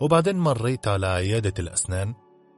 وبعدين مريت على عيادة الأسنان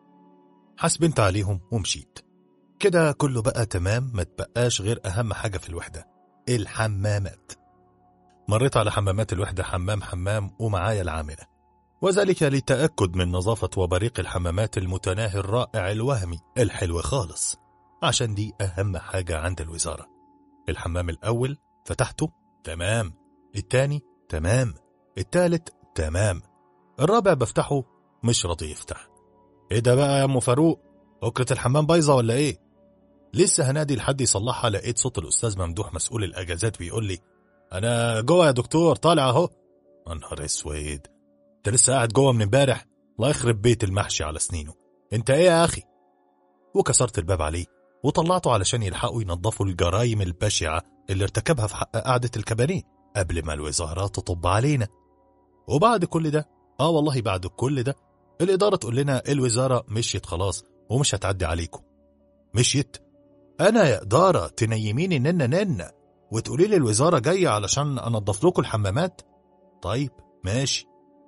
حسبنت عليهم ومشيت كده كله بقى تمام ما تبقاش غير أهم حاجة في الوحدة الحمامات مريت على حمامات الوحدة حمام حمام ومعايا العاملة وذلك للتأكد من نظافة وبريق الحمامات المتناهي الرائع الوهمي الحلو خالص عشان دي أهم حاجة عند الوزارة الحمام الأول فتحته تمام التاني تمام التالت تمام الرابع بفتحه مش راضي يفتح ايه ده بقى يا ام فاروق أكرة الحمام بايظة ولا ايه لسه هنادي لحد يصلحها لقيت صوت الأستاذ ممدوح مسؤول الأجازات بيقول لي أنا جوه يا دكتور طالع أهو يا نهار اسود انت لسه قاعد جوه من امبارح الله يخرب بيت المحشي على سنينه انت ايه يا اخي وكسرت الباب عليه وطلعته علشان يلحقوا ينظفوا الجرايم البشعة اللي ارتكبها في حق قعدة الكباريه قبل ما الوزارة تطب علينا وبعد كل ده اه والله بعد كل ده الإدارة تقول لنا الوزارة مشيت خلاص ومش هتعدي عليكم مشيت أنا يا إدارة تنيميني ننا ننا وتقولي لي الوزارة جاية علشان أنظف لكم الحمامات طيب ماشي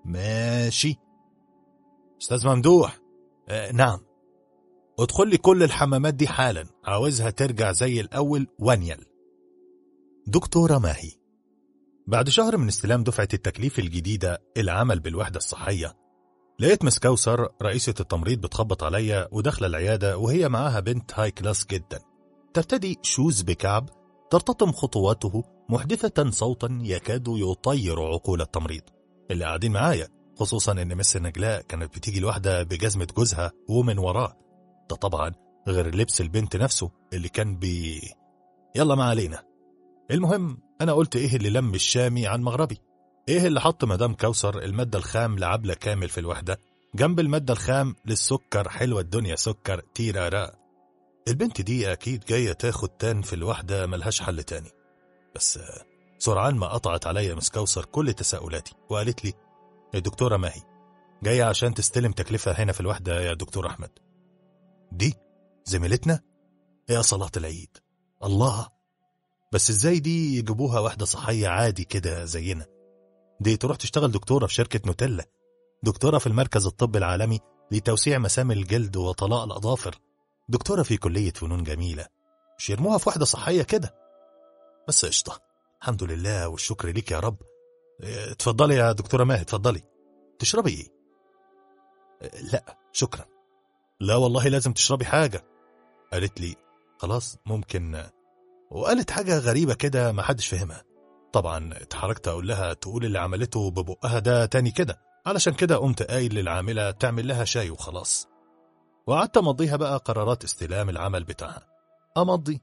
ماشي أستاذ ممدوح آه نعم ادخل لي كل الحمامات دي حالا عاوزها ترجع زي الأول وانيل دكتورة ماهي بعد شهر من استلام دفعة التكليف الجديدة العمل بالوحدة الصحية لقيت مس كوثر رئيسة التمريض بتخبط عليا وداخلة العيادة وهي معاها بنت هاي كلاس جدا ترتدي شوز بكعب ترتطم خطواته محدثة صوتا يكاد يطير عقول التمريض اللي قاعدين معايا خصوصا ان مس نجلاء كانت بتيجي لوحدة بجزمة جوزها ومن وراه ده طبعا غير لبس البنت نفسه اللي كان بي يلا ما علينا المهم انا قلت ايه اللي لم الشامي عن مغربي ايه اللي حط مدام كوثر المادة الخام لعبلة كامل في الوحدة جنب المادة الخام للسكر حلوة الدنيا سكر تيرارا البنت دي اكيد جاية تاخد تان في الوحدة ملهاش حل تاني بس سرعان ما قطعت عليا مس كوثر كل تساؤلاتي وقالت لي الدكتورة ماهي جاية عشان تستلم تكلفة هنا في الوحدة يا دكتور أحمد دي زميلتنا يا صلاة العيد الله بس ازاي دي يجيبوها واحدة صحية عادي كده زينا دي تروح تشتغل دكتورة في شركة نوتيلا دكتورة في المركز الطبي العالمي لتوسيع مسام الجلد وطلاء الأظافر دكتورة في كلية فنون جميلة مش يرموها في واحدة صحية كده بس قشطة الحمد لله والشكر ليك يا رب اه، اتفضلي يا دكتورة ماهي اتفضلي تشربي ايه اه، لا شكرا لا والله لازم تشربي حاجة قالت لي خلاص ممكن وقالت حاجة غريبة كده ما حدش فهمها طبعا اتحركت أقول لها تقول اللي عملته ببقها ده تاني كده علشان كده قمت قايل للعاملة تعمل لها شاي وخلاص وقعدت أمضيها بقى قرارات استلام العمل بتاعها أمضي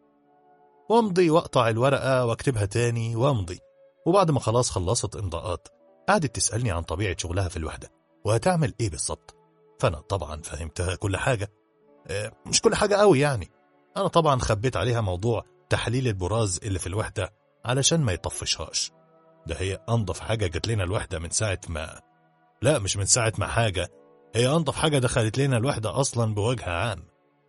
وامضي واقطع الورقة واكتبها تاني وامضي وبعد ما خلاص خلصت امضاءات قعدت تسألني عن طبيعة شغلها في الوحدة وهتعمل ايه بالظبط فأنا طبعا فهمتها كل حاجة اه، مش كل حاجة قوي يعني أنا طبعا خبيت عليها موضوع تحليل البراز اللي في الوحدة علشان ما يطفشهاش ده هي أنظف حاجة جت لنا الوحدة من ساعة ما لا مش من ساعة ما حاجة هي أنظف حاجة دخلت لنا الوحدة أصلا بوجه عام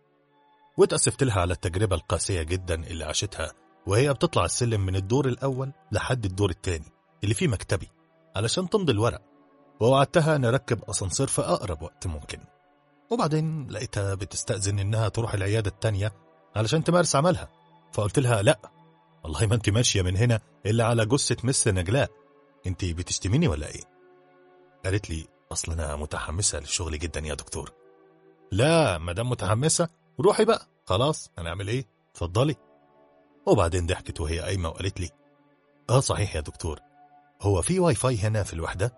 واتأسفت لها على التجربة القاسية جدا اللي عاشتها وهي بتطلع السلم من الدور الأول لحد الدور التاني اللي فيه مكتبي علشان تمضي الورق ووعدتها نركب أسانسير في أقرب وقت ممكن وبعدين لقيتها بتستأذن إنها تروح العيادة التانية علشان تمارس عملها فقلت لها لأ والله ما انت ماشية من هنا إلا على جثة مس نجلاء انت بتشتميني ولا ايه قالت لي أصل أنا متحمسة للشغل جدا يا دكتور لا مدام متحمسة روحي بقى خلاص هنعمل ايه اتفضلي وبعدين ضحكت وهي قايمة وقالت لي اه صحيح يا دكتور هو في واي فاي هنا في الوحدة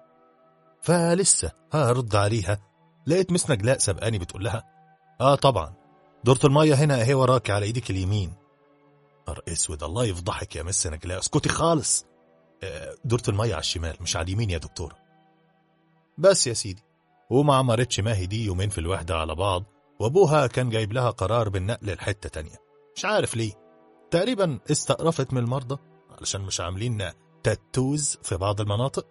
فلسه هرد عليها لقيت مس نجلاء سبقاني بتقول لها اه طبعا دورة المية هنا اهي وراكي على ايدك اليمين نهار اسود الله يفضحك يا مس نجلاء اسكتي خالص آه، دورة المية على الشمال مش على اليمين يا دكتور بس يا سيدي وما عمرتش ماهي دي يومين في الوحدة على بعض وابوها كان جايب لها قرار بالنقل لحتة تانية مش عارف ليه تقريبا استقرفت من المرضى علشان مش عاملين تاتوز في بعض المناطق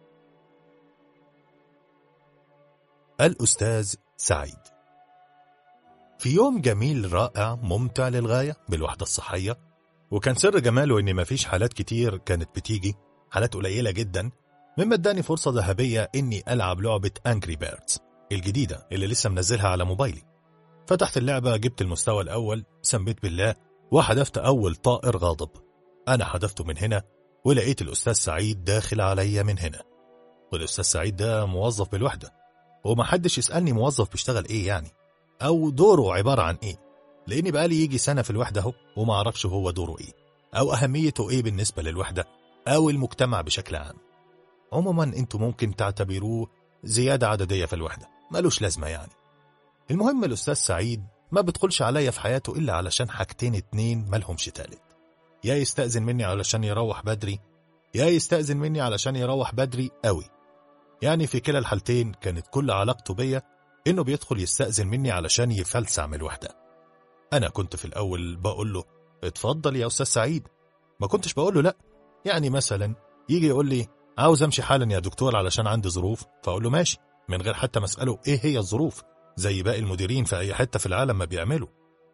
الأستاذ سعيد في يوم جميل رائع ممتع للغاية بالوحدة الصحية وكان سر جماله إن مفيش حالات كتير كانت بتيجي حالات قليلة جدا مما اداني فرصة ذهبية إني ألعب لعبة أنجري بيردز الجديدة اللي لسه منزلها على موبايلي فتحت اللعبة جبت المستوى الأول سميت بالله وحذفت أول طائر غاضب أنا حذفته من هنا ولقيت الأستاذ سعيد داخل عليا من هنا والأستاذ سعيد ده موظف بالوحدة ومحدش يسألني موظف بيشتغل إيه يعني أو دوره عبارة عن إيه لأني بقالي يجي سنة في الوحدة أهو وما أعرفش هو دوره إيه أو أهميته إيه بالنسبة للوحدة أو المجتمع بشكل عام عموما انتوا ممكن تعتبروه زيادة عددية في الوحدة ملوش لازمة يعني المهم الأستاذ سعيد ما بتقولش عليا في حياته إلا علشان حاجتين اتنين مالهمش تالت يا يستأذن مني علشان يروح بدري يا يستأذن مني علشان يروح بدري قوي يعني في كلا الحالتين كانت كل علاقته بيا إنه بيدخل يستأذن مني علشان يفلسع من الوحدة أنا كنت في الأول بقول له اتفضل يا أستاذ سعيد ما كنتش بقول له لأ يعني مثلا يجي يقول لي عاوز امشي حالا يا دكتور علشان عندي ظروف فاقول له ماشي من غير حتى ما اساله ايه هي الظروف زي باقي المديرين في اي حته في العالم ما بيعملوا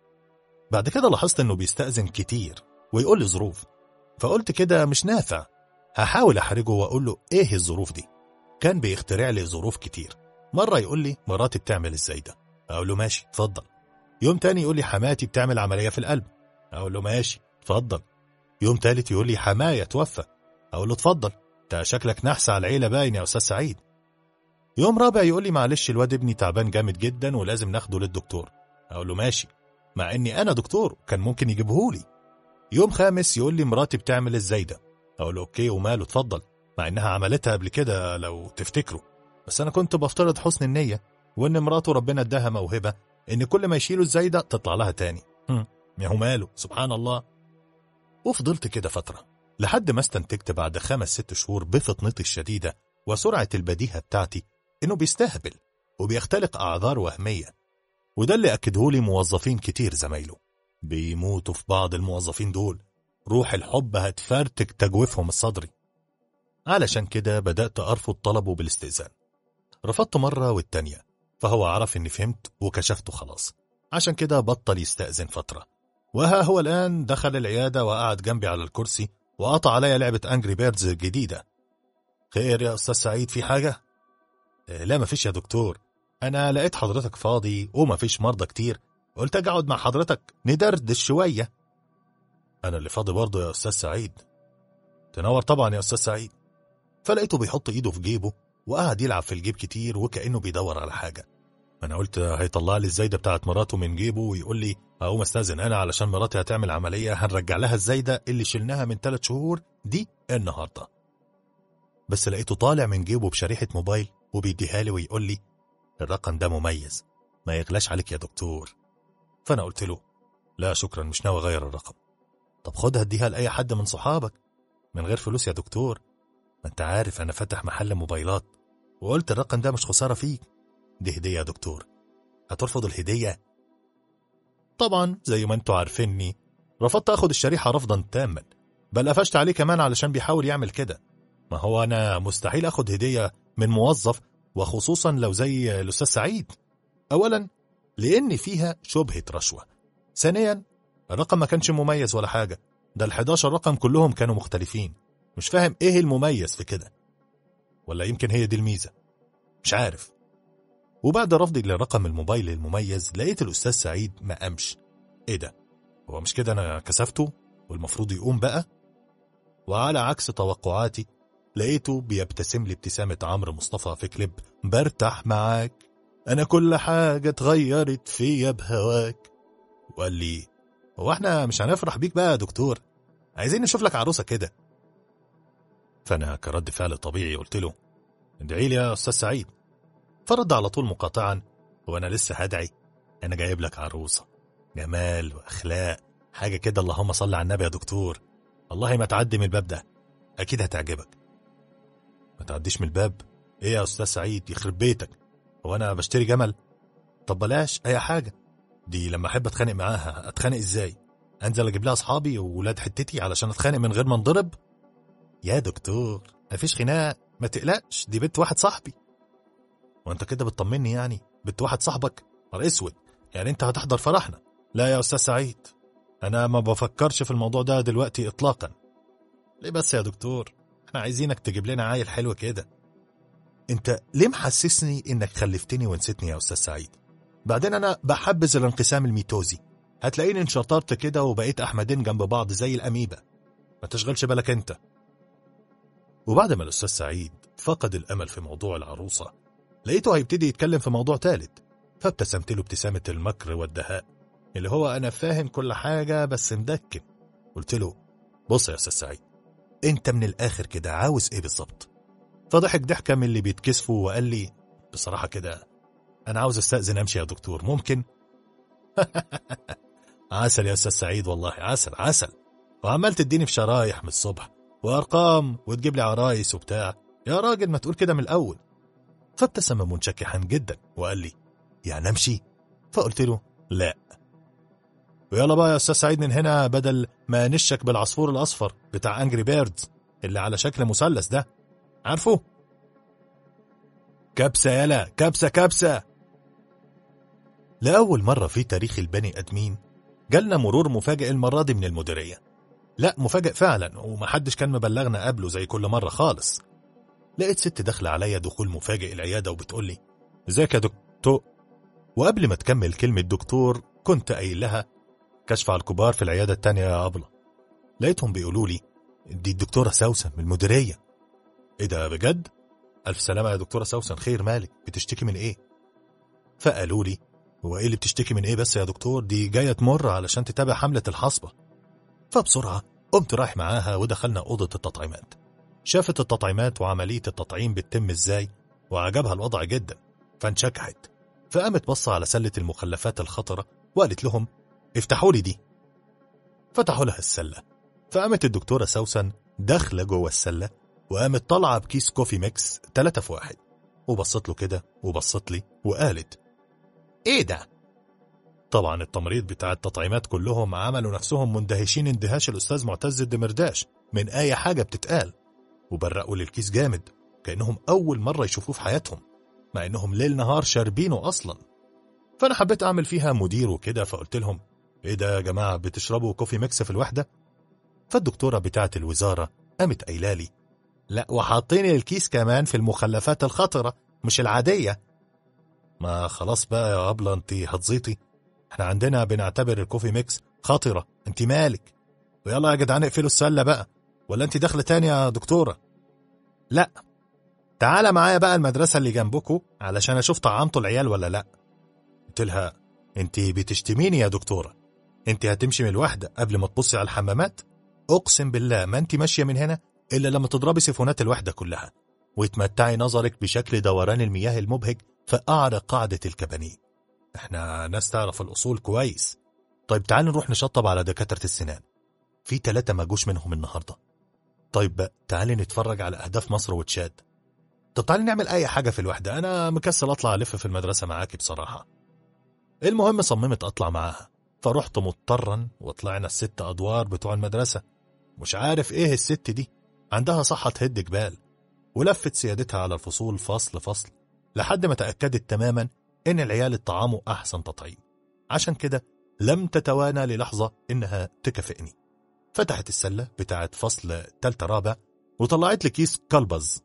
بعد كده لاحظت انه بيستأذن كتير ويقول لي ظروف فقلت كده مش نافع هحاول احرجه واقول له ايه الظروف دي كان بيخترع لي ظروف كتير مره يقول لي مراتي بتعمل ازاي ده اقول له ماشي اتفضل يوم تاني يقول لي حماتي بتعمل عمليه في القلب اقول له ماشي اتفضل يوم تالت يقول لي حماية توفى اقول له اتفضل انت شكلك نحس على العيله باين يا استاذ سعيد يوم رابع يقول لي معلش الواد ابني تعبان جامد جدا ولازم ناخده للدكتور اقول له ماشي مع اني انا دكتور كان ممكن يجيبهولي يوم خامس يقول لي مراتي بتعمل ازاي ده اقول له اوكي وماله اتفضل مع انها عملتها قبل كده لو تفتكروا بس انا كنت بفترض حسن النيه وان مراته ربنا اداها موهبه ان كل ما يشيلوا الزايده تطلع لها تاني هم، يا هو ماله سبحان الله وفضلت كده فتره لحد ما استنتجت بعد خمس ست شهور بفطنتي الشديدة وسرعة البديهة بتاعتي إنه بيستهبل وبيختلق أعذار وهمية وده اللي أكدهولي موظفين كتير زمايله بيموتوا في بعض الموظفين دول روح الحب هتفرتك تجويفهم الصدري علشان كده بدأت أرفض طلبه بالاستئذان رفضت مرة والتانية فهو عرف إني فهمت وكشفته خلاص عشان كده بطل يستأذن فترة وها هو الآن دخل العيادة وقعد جنبي على الكرسي وقطع عليا لعبة أنجري بيردز الجديدة خير يا أستاذ سعيد في حاجة؟ "آه، لا مفيش يا دكتور أنا لقيت حضرتك فاضي ومفيش مرضى كتير قلت أجي أقعد مع حضرتك ندردش شوية أنا اللي فاضي برضه يا أستاذ سعيد تنور طبعا يا أستاذ سعيد فلقيته بيحط إيده في جيبه وقعد يلعب في الجيب كتير وكأنه بيدور على حاجة أنا قلت هيطلع لي الزايدة بتاعت مراته من جيبه ويقول لي هقوم استاذن أنا علشان مراتي هتعمل عملية هنرجع لها الزايدة اللي شلناها من ثلاث شهور دي النهاردة بس لقيته طالع من جيبه بشريحة موبايل وبيديها لي ويقول لي الرقم ده مميز ما يغلاش عليك يا دكتور فأنا قلت له لا شكرا مش ناوي أغير الرقم طب خدها اديها لأي حد من صحابك من غير فلوس يا دكتور ما انت عارف أنا فاتح محل موبايلات وقلت الرقم ده مش خسارة فيك دي هدية يا دكتور هترفض الهدية طبعا زي ما انتوا عارفيني رفضت اخد الشريحة رفضا تاما بل قفشت عليه كمان علشان بيحاول يعمل كده ما هو انا مستحيل اخد هدية من موظف وخصوصا لو زي الاستاذ سعيد اولا لان فيها شبهة رشوة ثانيا الرقم ما كانش مميز ولا حاجة ده ال 11 رقم كلهم كانوا مختلفين مش فاهم ايه المميز في كده ولا يمكن هي دي الميزة مش عارف وبعد رفضي لرقم الموبايل المميز لقيت الأستاذ سعيد ما قامش إيه ده؟ هو مش كده أنا كسفته والمفروض يقوم بقى؟ وعلى عكس توقعاتي لقيته بيبتسم لي ابتسامة عمرو مصطفى في كليب برتاح معاك أنا كل حاجة اتغيرت فيا بهواك وقال لي هو احنا مش هنفرح بيك بقى يا دكتور عايزين نشوف لك عروسة كده فأنا كرد فعل طبيعي قلت له ادعي لي يا أستاذ سعيد فرد على طول مقاطعا وانا لسه هدعي انا جايب لك عروسه جمال واخلاق حاجه كده اللهم صل على النبي يا دكتور والله ما تعدي من الباب ده اكيد هتعجبك ما تعديش من الباب ايه يا استاذ سعيد يخرب بيتك هو انا بشتري جمل طب بلاش اي حاجه دي لما احب اتخانق معاها اتخانق ازاي انزل اجيب لها اصحابي وولاد حتتي علشان اتخانق من غير ما انضرب يا دكتور مفيش خناق ما تقلقش دي بنت واحد صاحبي وانت كده بتطمني يعني بنت واحد صاحبك نهار اسود يعني انت هتحضر فرحنا لا يا استاذ سعيد انا ما بفكرش في الموضوع ده دلوقتي اطلاقا ليه بس يا دكتور احنا عايزينك تجيب لنا عيل حلو كده انت ليه محسسني انك خلفتني ونسيتني يا استاذ سعيد بعدين انا بحبذ الانقسام الميتوزي هتلاقيني انشطرت كده وبقيت احمدين جنب بعض زي الاميبا ما تشغلش بالك انت وبعد ما الاستاذ سعيد فقد الامل في موضوع العروسه لقيته هيبتدي يتكلم في موضوع تالت فابتسمت له ابتسامه المكر والدهاء اللي هو انا فاهم كل حاجه بس مدكن قلت له بص يا استاذ سعيد انت من الاخر كده عاوز ايه بالظبط فضحك ضحكه من اللي بيتكسفوا وقال لي بصراحه كده انا عاوز استاذن امشي يا دكتور ممكن عسل يا استاذ سعيد والله عسل عسل وعمال تديني في شرايح من الصبح وارقام وتجيب لي عرايس وبتاع يا راجل ما تقول كده من الاول فابتسم منشكحا جدا وقال لي يعني امشي فقلت له لا ويلا بقى يا استاذ سعيد من هنا بدل ما نشك بالعصفور الاصفر بتاع انجري بيردز اللي على شكل مثلث ده عارفه كبسه يلا كبسه كبسه لاول مره في تاريخ البني ادمين جالنا مرور مفاجئ المره دي من المديريه لا مفاجئ فعلا ومحدش كان مبلغنا قبله زي كل مره خالص لقيت ست داخله عليا دخول مفاجئ العياده وبتقول لي ازيك يا دكتور وقبل ما تكمل كلمه دكتور كنت قايل لها كشف على الكبار في العياده التانية يا ابله لقيتهم بيقولوا لي دي الدكتوره سوسن من المديريه ايه ده بجد الف سلامه يا دكتوره سوسن خير مالك بتشتكي من ايه فقالوا لي هو ايه اللي بتشتكي من ايه بس يا دكتور دي جايه تمر علشان تتابع حمله الحصبه فبسرعه قمت رايح معاها ودخلنا اوضه التطعيمات شافت التطعيمات وعمليه التطعيم بتتم ازاي وعجبها الوضع جدا فانشكحت فقامت بص على سله المخلفات الخطره وقالت لهم افتحوا لي دي فتحوا لها السله فقامت الدكتوره سوسن داخله جوه السله وقامت طالعه بكيس كوفي ميكس تلاتة في واحد وبصت له كده وبصت لي وقالت ايه ده طبعا التمريض بتاع التطعيمات كلهم عملوا نفسهم مندهشين اندهاش الاستاذ معتز الدمرداش من اي حاجه بتتقال وبرقوا للكيس جامد كانهم اول مره يشوفوه في حياتهم مع انهم ليل نهار شاربينه اصلا فانا حبيت اعمل فيها مدير وكده فقلت لهم ايه ده يا جماعه بتشربوا كوفي ميكس في الوحده فالدكتوره بتاعه الوزاره قامت قايله لي لا وحاطين الكيس كمان في المخلفات الخطره مش العاديه ما خلاص بقى يا ابله انت هتزيطي احنا عندنا بنعتبر الكوفي ميكس خطره انت مالك ويلا يا جدعان اقفلوا السله بقى ولا انت داخله تاني يا دكتوره لا تعالى معايا بقى المدرسه اللي جنبكم علشان اشوف طعمتوا العيال ولا لا قلت لها انت بتشتميني يا دكتوره انت هتمشي من الوحده قبل ما تبصي على الحمامات اقسم بالله ما انت ماشيه من هنا الا لما تضربي سيفونات الوحده كلها وتمتعي نظرك بشكل دوران المياه المبهج في اعرى قاعده الكبانيه احنا ناس تعرف الاصول كويس طيب تعال نروح نشطب على دكاتره السنان في ثلاثه ما جوش منهم النهارده طيب بقى تعالي نتفرج على اهداف مصر وتشاد طب تعالي نعمل اي حاجه في الوحده انا مكسل اطلع الف في المدرسه معاكي بصراحه المهم صممت اطلع معاها فرحت مضطرا وطلعنا الست ادوار بتوع المدرسه مش عارف ايه الست دي عندها صحه تهد جبال ولفت سيادتها على الفصول فصل فصل لحد ما تاكدت تماما ان العيال اتطعموا احسن تطعيم عشان كده لم تتوانى للحظه انها تكافئني فتحت السله بتاعت فصل تالتة رابع وطلعت لي كيس كلبز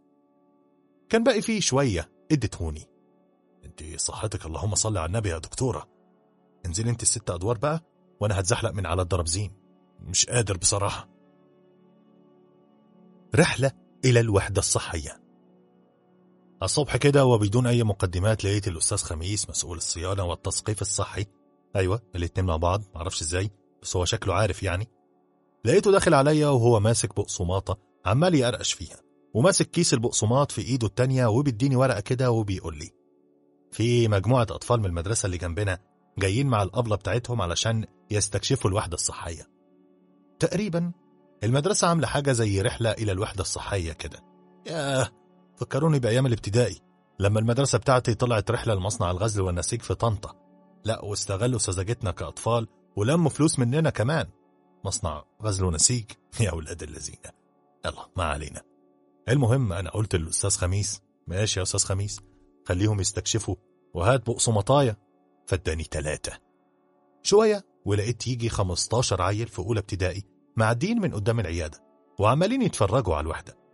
كان باقي فيه شويه اديتهوني انت صحتك اللهم صل على النبي يا دكتوره انزلي انت الست ادوار بقى وانا هتزحلق من على الدرابزين مش قادر بصراحه رحله الى الوحده الصحيه الصبح كده وبدون اي مقدمات لقيت الاستاذ خميس مسؤول الصيانه والتثقيف الصحي ايوه الاتنين مع بعض معرفش ازاي بس هو شكله عارف يعني لقيته داخل عليا وهو ماسك بقسماطه عمال يقرقش فيها وماسك كيس البقسماط في ايده التانية وبيديني ورقه كده وبيقول لي في مجموعه اطفال من المدرسه اللي جنبنا جايين مع الابله بتاعتهم علشان يستكشفوا الوحده الصحيه تقريبا المدرسه عامله حاجه زي رحله الى الوحده الصحيه كده ياه فكروني بايام الابتدائي لما المدرسه بتاعتي طلعت رحله لمصنع الغزل والنسيج في طنطا لا واستغلوا سذاجتنا كاطفال ولموا فلوس مننا كمان مصنع غزل ونسيج يا اولاد الذين يلا ما علينا المهم انا قلت للاستاذ خميس ماشي يا استاذ خميس خليهم يستكشفوا وهات بقسمطايه فاداني ثلاثة شوية ولقيت يجي 15 عيل في أولى ابتدائي معديين من قدام العيادة وعمالين يتفرجوا على الوحدة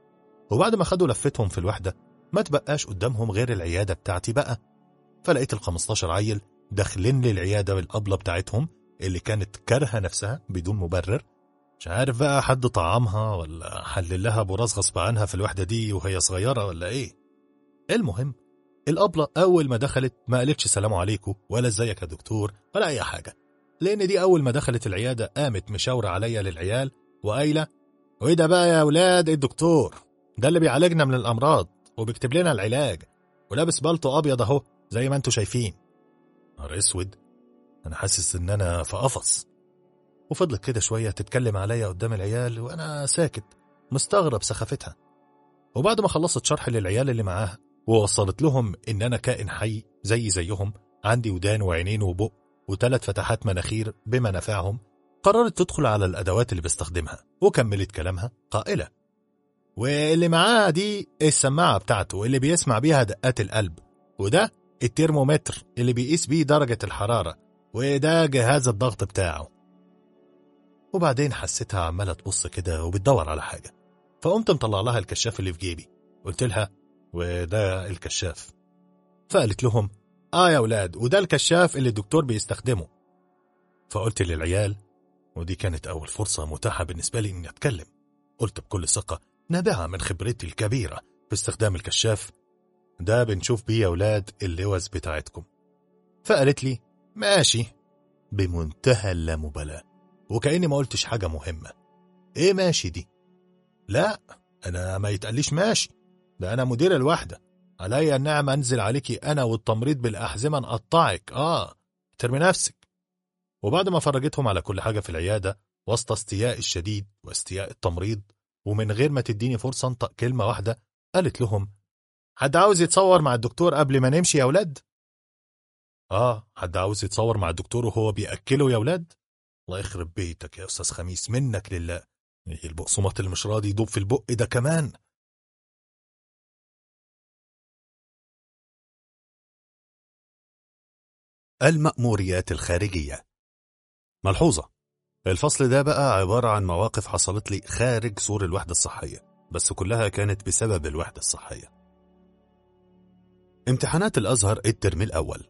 وبعد ما خدوا لفتهم في الوحدة ما تبقاش قدامهم غير العيادة بتاعتي بقى فلقيت ال 15 عيل داخلين لي العيادة بالأبلة بتاعتهم اللي كانت كارهة نفسها بدون مبرر مش عارف بقى حد طعمها ولا حلل لها براس غصب عنها في الوحدة دي وهي صغيرة ولا ايه المهم الأبلة أول ما دخلت ما قالتش سلام عليكم ولا ازيك يا دكتور ولا أي حاجة لأن دي أول ما دخلت العيادة قامت مشاورة عليا للعيال وقايلة وإيه ده بقى يا أولاد الدكتور ده اللي بيعالجنا من الأمراض وبيكتب لنا العلاج ولابس بالطو أبيض أهو زي ما انتوا شايفين نهار اسود انا حاسس ان انا في قفص وفضلت كده شوية تتكلم عليا قدام العيال وانا ساكت مستغرب سخافتها وبعد ما خلصت شرح للعيال اللي معاها ووصلت لهم ان انا كائن حي زي زيهم عندي ودان وعينين وبق وثلاث فتحات مناخير بمنافعهم قررت تدخل على الادوات اللي بستخدمها وكملت كلامها قائلة واللي معاها دي السماعة بتاعته اللي بيسمع بيها دقات القلب وده الترمومتر اللي بيقيس بيه درجة الحرارة وده جهاز الضغط بتاعه وبعدين حسيتها عمالة تبص كده وبتدور على حاجة فقمت مطلع لها الكشاف اللي في جيبي قلت لها وده الكشاف فقالت لهم اه يا ولاد وده الكشاف اللي الدكتور بيستخدمه فقلت للعيال ودي كانت أول فرصة متاحة بالنسبة لي إني أتكلم قلت بكل ثقة نابعة من خبرتي الكبيرة في استخدام الكشاف ده بنشوف بيه يا ولاد اللوز بتاعتكم فقالت لي ماشي بمنتهى اللامبالاة وكأني ما قلتش حاجة مهمة ايه ماشي دي لا انا ما يتقاليش ماشي ده انا مدير الوحدة عليا النعم انزل عليكي انا والتمريض بالاحزمة نقطعك اه ترمي نفسك وبعد ما فرجتهم على كل حاجة في العيادة وسط استياء الشديد واستياء التمريض ومن غير ما تديني فرصة انطق كلمة واحدة قالت لهم حد عاوز يتصور مع الدكتور قبل ما نمشي يا ولاد؟ آه حد عاوز يتصور مع الدكتور وهو بيأكله يا ولاد؟ الله يخرب بيتك يا أستاذ خميس منك لله ايه البقسماط اللي مش راضي يدوب في البق ده كمان المأموريات الخارجية ملحوظة الفصل ده بقى عبارة عن مواقف حصلت لي خارج سور الوحدة الصحية بس كلها كانت بسبب الوحدة الصحية امتحانات الأزهر الترم الأول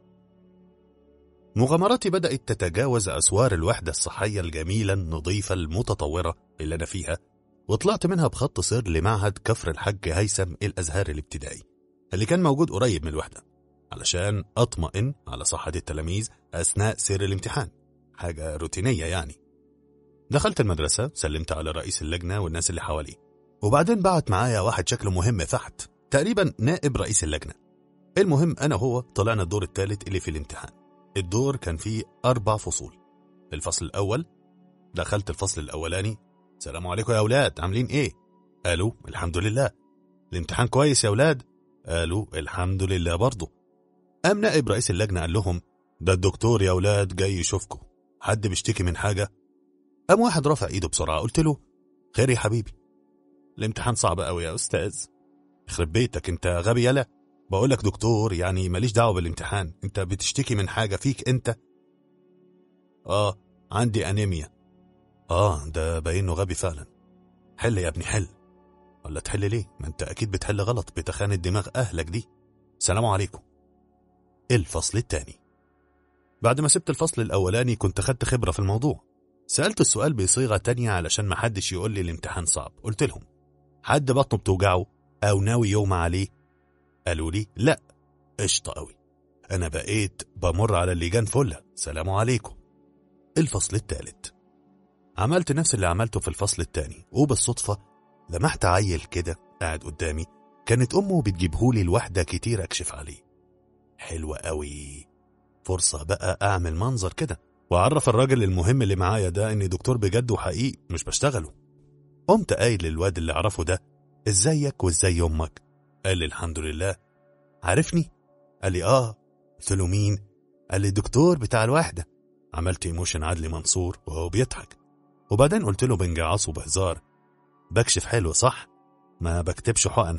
مغامراتي بدأت تتجاوز أسوار الوحدة الصحية الجميلة النظيفة المتطورة اللي أنا فيها وطلعت منها بخط سير لمعهد كفر الحج هيثم الأزهري الابتدائي اللي كان موجود قريب من الوحدة علشان أطمئن على صحة التلاميذ أثناء سير الامتحان حاجة روتينية يعني دخلت المدرسة سلمت على رئيس اللجنة والناس اللي حواليه وبعدين بعت معايا واحد شكله مهم فحت تقريبا نائب رئيس اللجنة المهم أنا هو طلعنا الدور الثالث اللي في الامتحان الدور كان فيه أربع فصول الفصل الأول دخلت الفصل الأولاني السلام عليكم يا أولاد عاملين إيه؟ قالوا الحمد لله الامتحان كويس يا أولاد قالوا الحمد لله برضه قام نائب رئيس اللجنة قال لهم ده الدكتور يا أولاد جاي يشوفكم حد بيشتكي من حاجة قام واحد رافع ايده بسرعة قلت له خير يا حبيبي الامتحان صعب قوي يا أستاذ يخرب بيتك انت غبي يلا بقول لك دكتور يعني ماليش دعوة بالامتحان انت بتشتكي من حاجة فيك انت اه عندي انيميا اه ده باينه غبي فعلا حل يا ابني حل ولا تحل ليه ما انت اكيد بتحل غلط بتخانة دماغ اهلك دي سلام عليكم الفصل الثاني بعد ما سبت الفصل الاولاني كنت خدت خبرة في الموضوع سألت السؤال بصيغة تانية علشان محدش يقول لي الامتحان صعب قلت لهم حد بطنه بتوجعه او ناوي يوم عليه قالوا لي لا قشطة قوي أنا بقيت بمر على اللجان فلة سلام عليكم الفصل الثالث عملت نفس اللي عملته في الفصل الثاني وبالصدفة لمحت عيل كده قاعد قدامي كانت أمه بتجيبهولي لوحدة كتير أكشف عليه حلوة قوي فرصة بقى أعمل منظر كده وأعرف الراجل المهم اللي معايا ده إني دكتور بجد وحقيقي مش بشتغله قمت قايل للواد اللي أعرفه ده إزيك وإزاي أمك قال لي الحمد لله عارفني قال لي اه قلت له مين قال لي الدكتور بتاع الوحدة عملت ايموشن عدلي منصور وهو بيضحك وبعدين قلت له بنجعص وبهزار بكشف حلو صح ما بكتبش حقن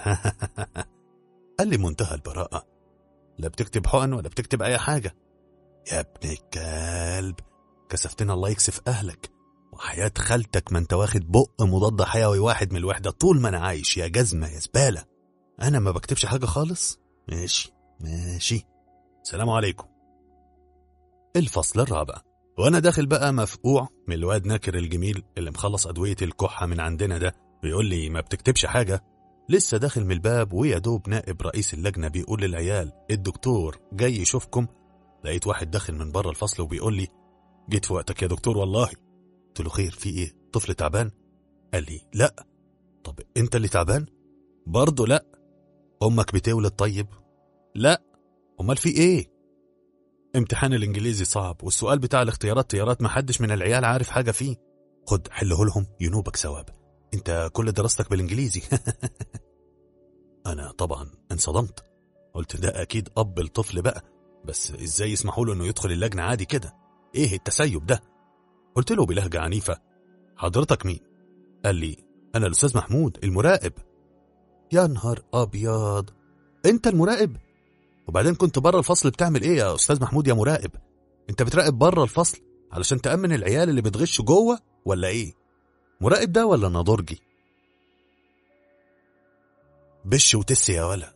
قال لي منتهى البراءة لا بتكتب حقن ولا بتكتب أي حاجة يا ابن الكلب كسفتنا الله يكسف أهلك وحياة خالتك ما انت واخد بق مضاد حيوي واحد من الوحدة طول ما انا عايش يا جزمة يا زبالة انا ما بكتبش حاجة خالص ماشي ماشي سلام عليكم الفصل الرابع وانا داخل بقى مفقوع من الواد ناكر الجميل اللي مخلص ادوية الكحة من عندنا ده بيقول لي ما بتكتبش حاجة لسه داخل من الباب ويا دوب نائب رئيس اللجنة بيقول للعيال الدكتور جاي يشوفكم لقيت واحد داخل من بره الفصل وبيقول لي جيت في وقتك يا دكتور والله قلت له خير في ايه طفل تعبان قال لي لا طب انت اللي تعبان برضه لا امك بتولد طيب لا امال في ايه امتحان الانجليزي صعب والسؤال بتاع الاختيارات طيارات محدش من العيال عارف حاجة فيه خد حله لهم ينوبك ثواب انت كل دراستك بالانجليزي انا طبعا انصدمت قلت ده اكيد اب الطفل بقى بس ازاي يسمحوا له انه يدخل اللجنة عادي كده ايه التسيب ده قلت له بلهجة عنيفة حضرتك مين قال لي انا الاستاذ محمود المراقب يا نهار ابيض انت المراقب وبعدين كنت بره الفصل بتعمل ايه يا استاذ محمود يا مراقب انت بتراقب بره الفصل علشان تأمن العيال اللي بتغش جوه ولا ايه مراقب ده ولا ناضرجي بش وتس يا ولا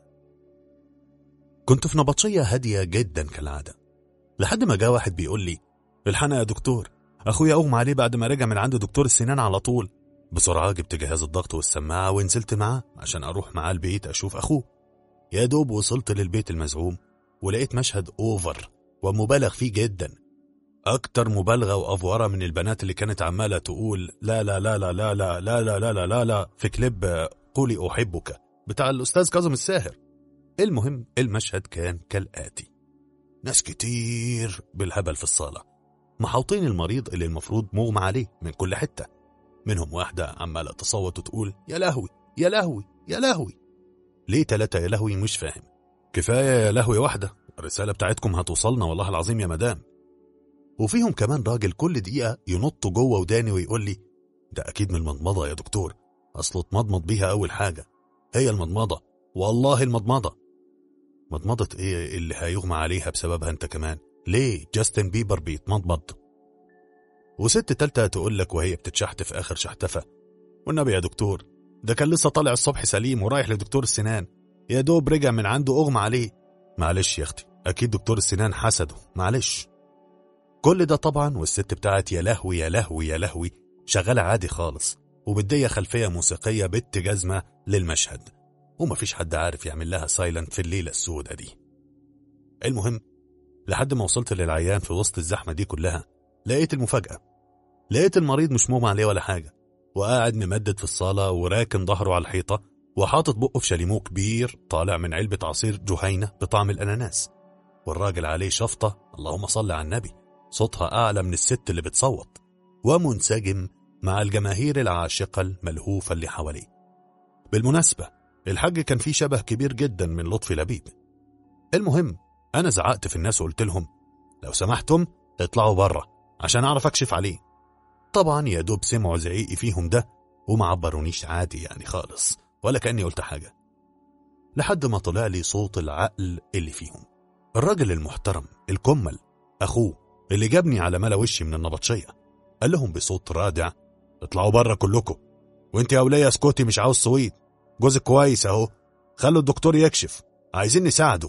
كنت في نبطشية هادية جدا كالعادة لحد ما جاء واحد بيقول لي الحنا يا دكتور اخويا اغمى عليه بعد ما رجع من عند دكتور السنان على طول بسرعة جبت جهاز الضغط والسماعة ونزلت معاه عشان اروح معاه البيت اشوف اخوه يا دوب وصلت للبيت المزعوم ولقيت مشهد اوفر ومبالغ فيه جدا اكتر مبالغة وافورة من البنات اللي كانت عمالة تقول لا لا لا لا لا لا لا لا لا لا لا لا في كليب قولي احبك بتاع الاستاذ كاظم الساهر المهم المشهد كان كالاتي ناس كتير بالهبل في الصالة محاوطين المريض اللي المفروض مغمى عليه من كل حتة منهم واحدة عمالة تصوت وتقول يا لهوي يا لهوي يا لهوي ليه تلاتة يا لهوي مش فاهم كفاية يا لهوي واحدة الرسالة بتاعتكم هتوصلنا والله العظيم يا مدام وفيهم كمان راجل كل دقيقة ينط جوه وداني ويقول لي ده أكيد من المضمضة يا دكتور أصله اتمضمض بيها أول حاجة هي المضمضة والله المضمضة مضمضة إيه اللي هيغمى عليها بسببها أنت كمان ليه جاستن بيبر بيتمضمض وست تالتة تقول لك وهي بتتشحت في آخر شحتفة والنبي يا دكتور ده كان لسه طالع الصبح سليم ورايح لدكتور السنان يا دوب رجع من عنده أغمى عليه معلش يا أختي أكيد دكتور السنان حسده معلش كل ده طبعا والست بتاعت يا لهوي يا لهوي يا لهوي شغالة عادي خالص وبدية خلفية موسيقية بت جزمة للمشهد ومفيش حد عارف يعمل لها سايلنت في الليلة السودة دي المهم لحد ما وصلت للعيان في وسط الزحمة دي كلها لقيت المفاجأة لقيت المريض مش مغمى عليه ولا حاجة وقاعد ممدد في الصالة وراكن ظهره على الحيطة وحاطط بقه في شاليمو كبير طالع من علبة عصير جهينة بطعم الأناناس والراجل عليه شفطة اللهم صل على النبي صوتها أعلى من الست اللي بتصوت ومنسجم مع الجماهير العاشقة الملهوفة اللي حواليه بالمناسبة الحاج كان فيه شبه كبير جدا من لطفي لبيب المهم أنا زعقت في الناس وقلت لهم لو سمحتم اطلعوا بره عشان أعرف أكشف عليه طبعا يا دوب سمعوا زعيقي فيهم ده وما عبرونيش عادي يعني خالص ولا كأني قلت حاجة لحد ما طلع لي صوت العقل اللي فيهم الراجل المحترم الكمل أخوه اللي جابني على ملا وشي من النبطشية قال لهم بصوت رادع اطلعوا بره كلكم وانت يا ولية اسكتي مش عاوز صويت جوزك كويس اهو خلوا الدكتور يكشف عايزين نساعده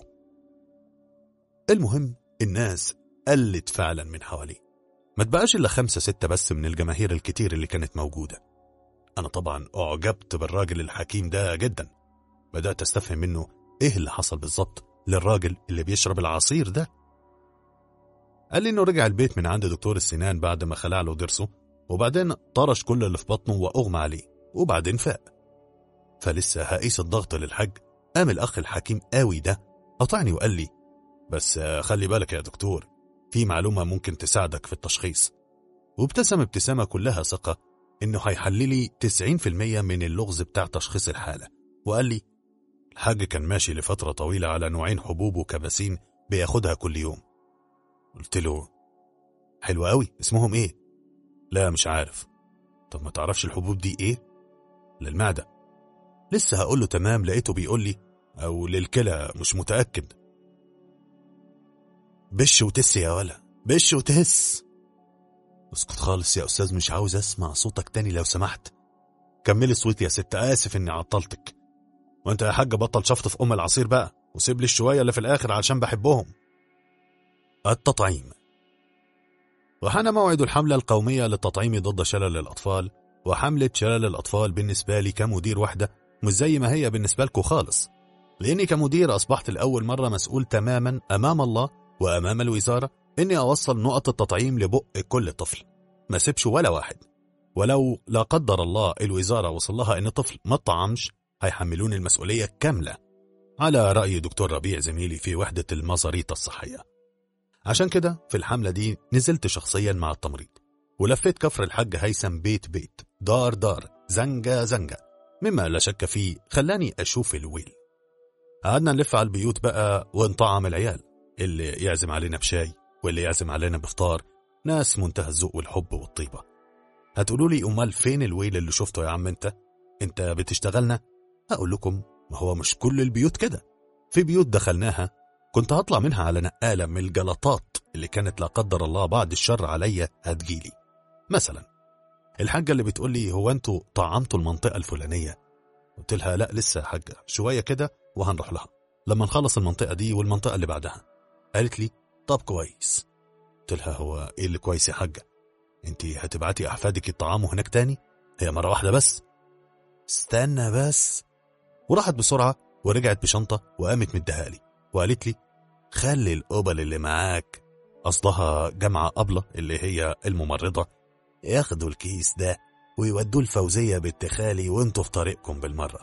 المهم الناس قلت فعلا من حواليه ما تبقاش الا خمسة ستة بس من الجماهير الكتير اللي كانت موجودة أنا طبعا أعجبت بالراجل الحكيم ده جدا بدأت أستفهم منه إيه اللي حصل بالظبط للراجل اللي بيشرب العصير ده قال لي إنه رجع البيت من عند دكتور السنان بعد ما خلع له ضرسه وبعدين طرش كل اللي في بطنه وأغمى عليه وبعدين فاق فلسه هقيس الضغط للحج قام الأخ الحكيم قوي ده قطعني وقال لي بس خلي بالك يا دكتور في معلومة ممكن تساعدك في التشخيص وابتسم ابتسامة كلها ثقة إنه هيحللي 90% من اللغز بتاع تشخيص الحالة وقال لي الحاج كان ماشي لفترة طويلة على نوعين حبوب وكباسين بياخدها كل يوم قلت له حلو قوي اسمهم ايه لا مش عارف طب ما تعرفش الحبوب دي ايه للمعدة لسه هقول له تمام لقيته بيقول لي او للكلى مش متأكد بش وتس يا ولا بش وتهس اسكت خالص يا أستاذ مش عاوز أسمع صوتك تاني لو سمحت كملي صوتي يا ست آسف إني عطلتك وأنت يا حاج بطل شفط في أم العصير بقى وسيب لي الشوية اللي في الآخر علشان بحبهم التطعيم وحان موعد الحملة القومية للتطعيم ضد شلل الأطفال وحملة شلل الأطفال بالنسبة لي كمدير وحدة مش زي ما هي بالنسبة لكم خالص لأني كمدير أصبحت لأول مرة مسؤول تماما أمام الله وأمام الوزارة إني أوصل نقط التطعيم لبق كل طفل ما سيبش ولا واحد ولو لا قدر الله الوزارة وصل لها إن طفل ما طعمش هيحملوني المسؤولية كاملة على رأي دكتور ربيع زميلي في وحدة المزاريطة الصحية عشان كده في الحملة دي نزلت شخصيا مع التمريض ولفيت كفر الحاج هيثم بيت بيت دار دار زنجة زنجة مما لا شك فيه خلاني أشوف الويل قعدنا نلف على البيوت بقى ونطعم العيال اللي يعزم علينا بشاي واللي يعزم علينا بفطار ناس منتهى الذوق والحب والطيبة هتقولوا لي أمال فين الويل اللي شفته يا عم انت انت بتشتغلنا هقول لكم ما هو مش كل البيوت كده في بيوت دخلناها كنت هطلع منها على نقالة من الجلطات اللي كانت لا قدر الله بعد الشر عليا هتجيلي مثلا الحاجة اللي بتقول لي هو انتوا طعمتوا المنطقة الفلانية قلت لها لا لسه يا حاجة شوية كده وهنروح لها لما نخلص المنطقة دي والمنطقة اللي بعدها قالت لي طب كويس قلت لها هو ايه اللي كويس يا حاجة انت هتبعتي احفادك يطعموا هناك تاني هي مرة واحدة بس استنى بس وراحت بسرعة ورجعت بشنطة وقامت مديها لي وقالت لي خلي القبل اللي معاك قصدها جامعة أبلة اللي هي الممرضة ياخدوا الكيس ده ويودوه الفوزية بنت خالي وانتوا في طريقكم بالمرة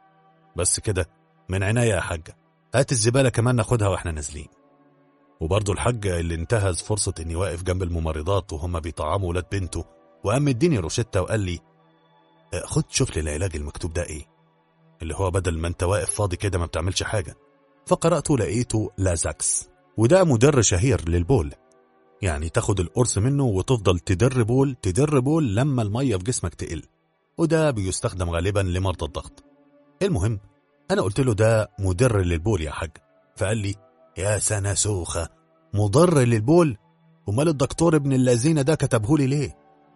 بس كده من عناية يا حاجة هات الزبالة كمان ناخدها واحنا نازلين وبرضه الحاج اللي انتهز فرصة اني واقف جنب الممرضات وهم بيطعموا ولاد بنته وقام مديني روشتة وقال لي "اه، خد شوف لي العلاج المكتوب ده ايه اللي هو بدل ما انت واقف فاضي كده ما بتعملش حاجة فقرأته لقيته لازاكس وده مدر شهير للبول يعني تاخد القرص منه وتفضل تدر بول تدر بول لما المية في جسمك تقل وده بيستخدم غالبا لمرضى الضغط المهم انا قلت له ده مدر للبول يا حاج فقال لي يا سنة سوخة مضر للبول امال الدكتور ابن اللذين ده كتبهولي ليه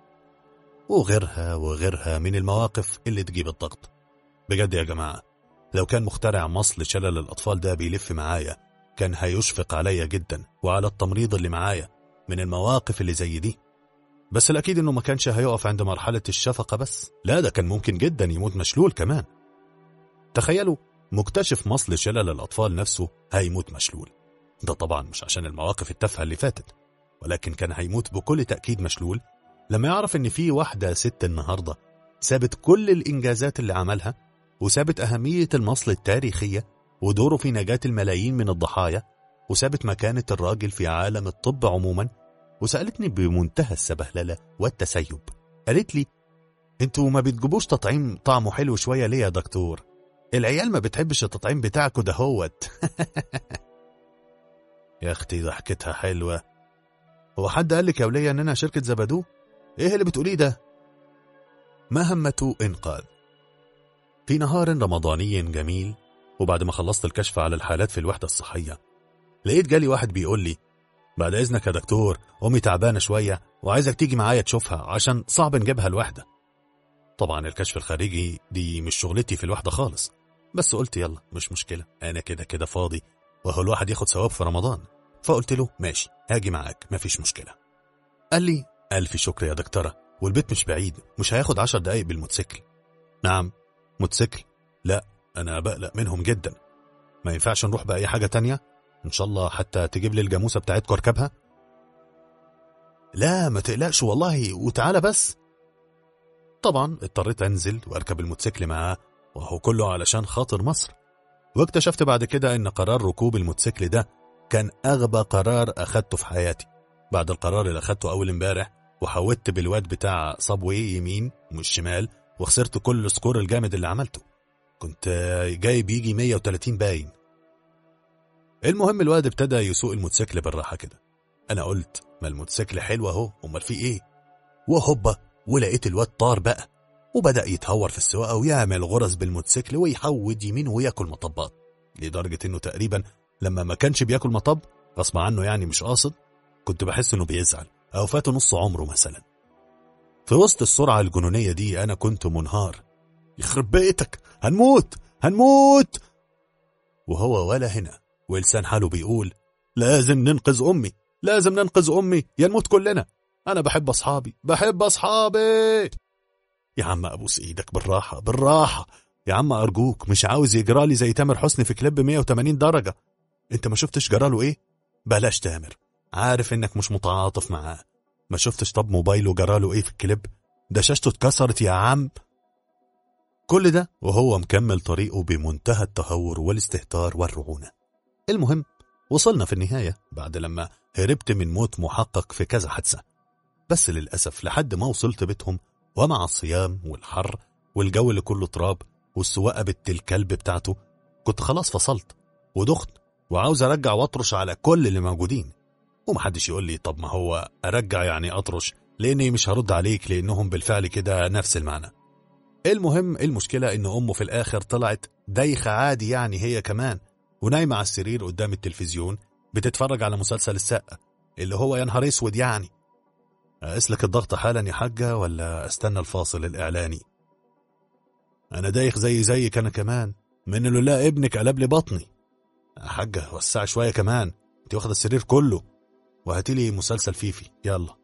وغيرها وغيرها من المواقف اللي تجيب الضغط بجد يا جماعة لو كان مخترع مصل شلل الأطفال ده بيلف معايا كان هيشفق عليا جدا وعلى التمريض اللي معايا من المواقف اللي زي دي بس الأكيد إنه ما كانش هيقف عند مرحلة الشفقة بس لا ده كان ممكن جدا يموت مشلول كمان تخيلوا مكتشف مصل شلل الأطفال نفسه هيموت مشلول ده طبعا مش عشان المواقف التافهة اللي فاتت ولكن كان هيموت بكل تأكيد مشلول لما يعرف إن في واحدة ست النهاردة سابت كل الإنجازات اللي عملها وسابت أهمية المصل التاريخية ودوره في نجاة الملايين من الضحايا وسابت مكانة الراجل في عالم الطب عموما وسألتني بمنتهى السبهللة والتسيب قالت لي انتوا ما بتجيبوش تطعيم طعمه حلو شوية ليه يا دكتور العيال ما بتحبش التطعيم بتاعكوا ده هوت يا اختي ضحكتها حلوة هو حد قال لك يا ولية اننا شركة زبدو ايه اللي بتقوليه ده مهمة انقاذ في نهار رمضاني جميل وبعد ما خلصت الكشف على الحالات في الوحدة الصحية لقيت جالي واحد بيقول لي بعد إذنك يا دكتور أمي تعبانة شوية وعايزك تيجي معايا تشوفها عشان صعب نجيبها الوحدة طبعا الكشف الخارجي دي مش شغلتي في الوحدة خالص بس قلت يلا مش مشكلة أنا كده كده فاضي وهو الواحد ياخد ثواب في رمضان فقلت له ماشي هاجي معاك مفيش مشكلة قال لي ألف شكر يا دكتورة والبيت مش بعيد مش هياخد عشر دقايق بالموتوسيكل نعم موتوسيكل لا أنا بقلق منهم جدا ما ينفعش نروح بأي حاجة تانية إن شاء الله حتى تجيب لي الجاموسة بتاعتكم أركبها لا ما تقلقش والله وتعالى بس طبعا اضطريت أنزل وأركب الموتوسيكل معاه وهو كله علشان خاطر مصر واكتشفت بعد كده إن قرار ركوب الموتوسيكل ده كان أغبى قرار أخدته في حياتي بعد القرار اللي أخدته أول امبارح وحودت بالواد بتاع صبوي يمين مش شمال وخسرت كل السكور الجامد اللي عملته كنت جايب يجي 130 باين المهم الواد ابتدى يسوق الموتوسيكل بالراحة كده أنا قلت ما الموتوسيكل حلو أهو أمال في إيه وهوبا ولقيت الواد طار بقى وبدأ يتهور في السواقة ويعمل غرز بالموتوسيكل ويحود يمين وياكل مطبات لدرجة إنه تقريبا لما ما كانش بياكل مطب غصب عنه يعني مش قاصد كنت بحس إنه بيزعل أو فات نص عمره مثلا في وسط السرعة الجنونية دي أنا كنت منهار يخرب بيتك هنموت هنموت وهو ولا هنا ولسان حاله بيقول لازم ننقذ أمي لازم ننقذ أمي يا نموت كلنا أنا بحب أصحابي بحب أصحابي يا عم أبوس إيدك بالراحة بالراحة يا عم أرجوك مش عاوز يجرالي زي تامر حسني في كليب 180 درجة أنت ما شفتش جراله إيه؟ بلاش تامر عارف إنك مش متعاطف معاه ما شفتش طب موبايله جراله إيه في الكليب؟ ده شاشته اتكسرت يا عم كل ده وهو مكمل طريقه بمنتهى التهور والاستهتار والرعونة المهم وصلنا في النهاية بعد لما هربت من موت محقق في كذا حادثة بس للأسف لحد ما وصلت بيتهم ومع الصيام والحر والجو اللي كله تراب والسواقة بنت الكلب بتاعته كنت خلاص فصلت ودخت وعاوز أرجع وأطرش على كل اللي موجودين ومحدش يقول لي طب ما هو أرجع يعني أطرش لأني مش هرد عليك لأنهم بالفعل كده نفس المعنى المهم المشكلة إن أمه في الآخر طلعت دايخة عادي يعني هي كمان ونايمة على السرير قدام التلفزيون بتتفرج على مسلسل السقة اللي هو يا نهار اسود يعني أسلك الضغط حالا يا حاجة ولا أستنى الفاصل الإعلاني أنا دايخ زي زيك أنا كمان من لولا ابنك قلب لي بطني يا حاجة وسع شوية كمان انت واخدة السرير كله وهاتيلي مسلسل فيفي يلا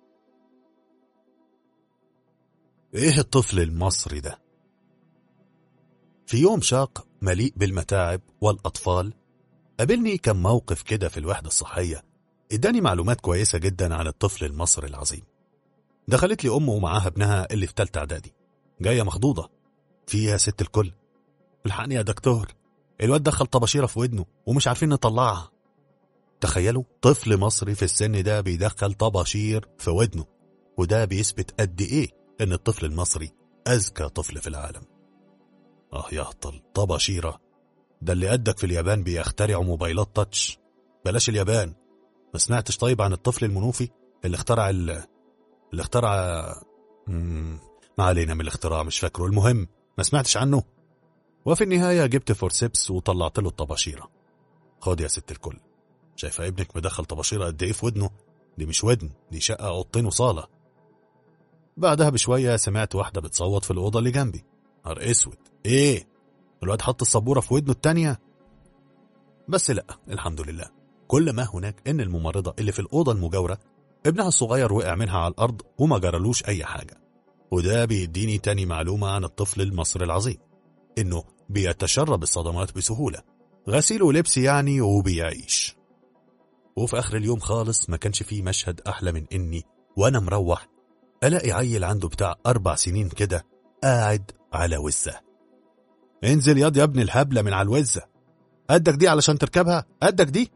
ايه الطفل المصري ده في يوم شاق مليء بالمتاعب والأطفال قابلني كم موقف كده في الوحدة الصحية اداني معلومات كويسة جدا عن الطفل المصري العظيم دخلت لي أمه ومعاها ابنها اللي في تالتة إعدادي جاية مخضوضة فيها ست الكل الحقني يا دكتور الواد دخل طباشيرة في ودنه ومش عارفين نطلعها تخيلوا طفل مصري في السن ده بيدخل طباشير في ودنه وده بيثبت قد ايه ان الطفل المصري اذكى طفل في العالم اه يا هطل طباشيرة ده اللي قدك في اليابان بيخترعوا موبايلات تاتش بلاش اليابان ما سمعتش طيب عن الطفل المنوفي اللي اخترع ال... اللي اخترع مم... ما علينا من الاختراع مش فاكره المهم ما سمعتش عنه وفي النهاية جبت فورسيبس وطلعت له الطباشيرة خد يا ست الكل شايفة ابنك مدخل طباشيرة قد ايه في ودنه دي مش ودن دي شقة أوضتين وصالة بعدها بشوية سمعت واحدة بتصوت في الأوضة اللي جنبي نهار اسود ايه الواد حط السبورة في ودنه التانية بس لا الحمد لله كل ما هناك ان الممرضة اللي في الأوضة المجاورة ابنها الصغير وقع منها على الأرض وما جرالوش أي حاجة وده بيديني تاني معلومة عن الطفل المصري العظيم إنه بيتشرب الصدمات بسهولة غسيل ولبس يعني وبيعيش وفي آخر اليوم خالص ما كانش فيه مشهد أحلى من إني وأنا مروح ألاقي عيل عنده بتاع أربع سنين كده قاعد على وزة انزل ياض يا ابن الهبلة من على الوزة قدك دي علشان تركبها قدك دي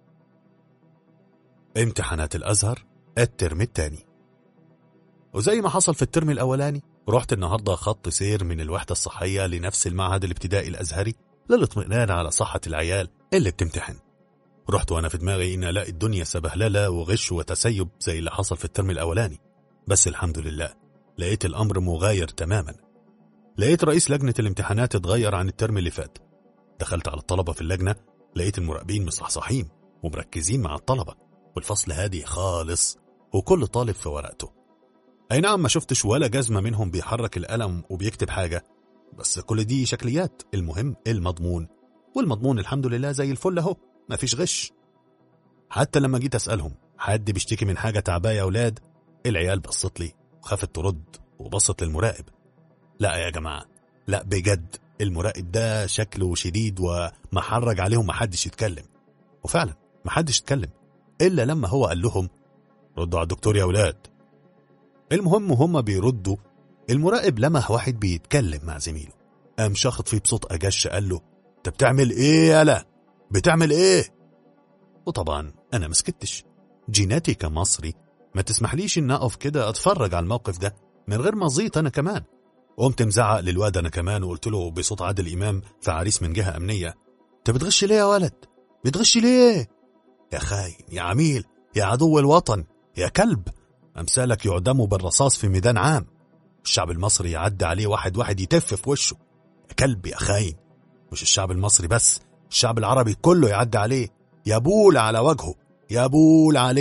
امتحانات الأزهر الترم التاني وزي ما حصل في الترم الأولاني رحت النهاردة خط سير من الوحدة الصحية لنفس المعهد الابتدائي الأزهري للاطمئنان على صحة العيال اللي بتمتحن رحت وأنا في دماغي إن ألاقي الدنيا سبهللة وغش وتسيب زي اللي حصل في الترم الأولاني بس الحمد لله لقيت الأمر مغاير تماما لقيت رئيس لجنة الامتحانات اتغير عن الترم اللي فات دخلت على الطلبة في اللجنة لقيت المراقبين مصحصحين ومركزين مع الطلبة والفصل هادي خالص وكل طالب في ورقته أي نعم ما شفتش ولا جزمة منهم بيحرك القلم وبيكتب حاجة بس كل دي شكليات المهم المضمون والمضمون الحمد لله زي الفل اهو مفيش غش حتى لما جيت أسألهم حد بيشتكي من حاجة تعباه يا أولاد العيال بصت لي وخافت ترد وبصت للمراقب لا يا جماعة لا بجد المراقب ده شكله شديد ومحرج عليهم محدش يتكلم وفعلا محدش يتكلم إلا لما هو قال لهم ردوا على الدكتور يا أولاد المهم وهم بيردوا المراقب لمح واحد بيتكلم مع زميله قام شخط فيه بصوت أجش قال له انت بتعمل ايه يالا بتعمل ايه وطبعا انا مسكتش جيناتي كمصري ما تسمحليش ان اقف كده اتفرج على الموقف ده من غير ما ازيط انا كمان قمت مزعق للواد انا كمان وقلت له بصوت عادل امام في عريس من جهه امنيه انت بتغش ليه يا ولد بتغش ليه يا خاين يا عميل يا عدو الوطن يا كلب امثالك يعدموا بالرصاص في ميدان عام الشعب المصري يعدي عليه واحد واحد يتف في وشه يا كلب يا خاين مش الشعب المصري بس الشعب العربي كله يعدي عليه يبول على وجهه يبول عليه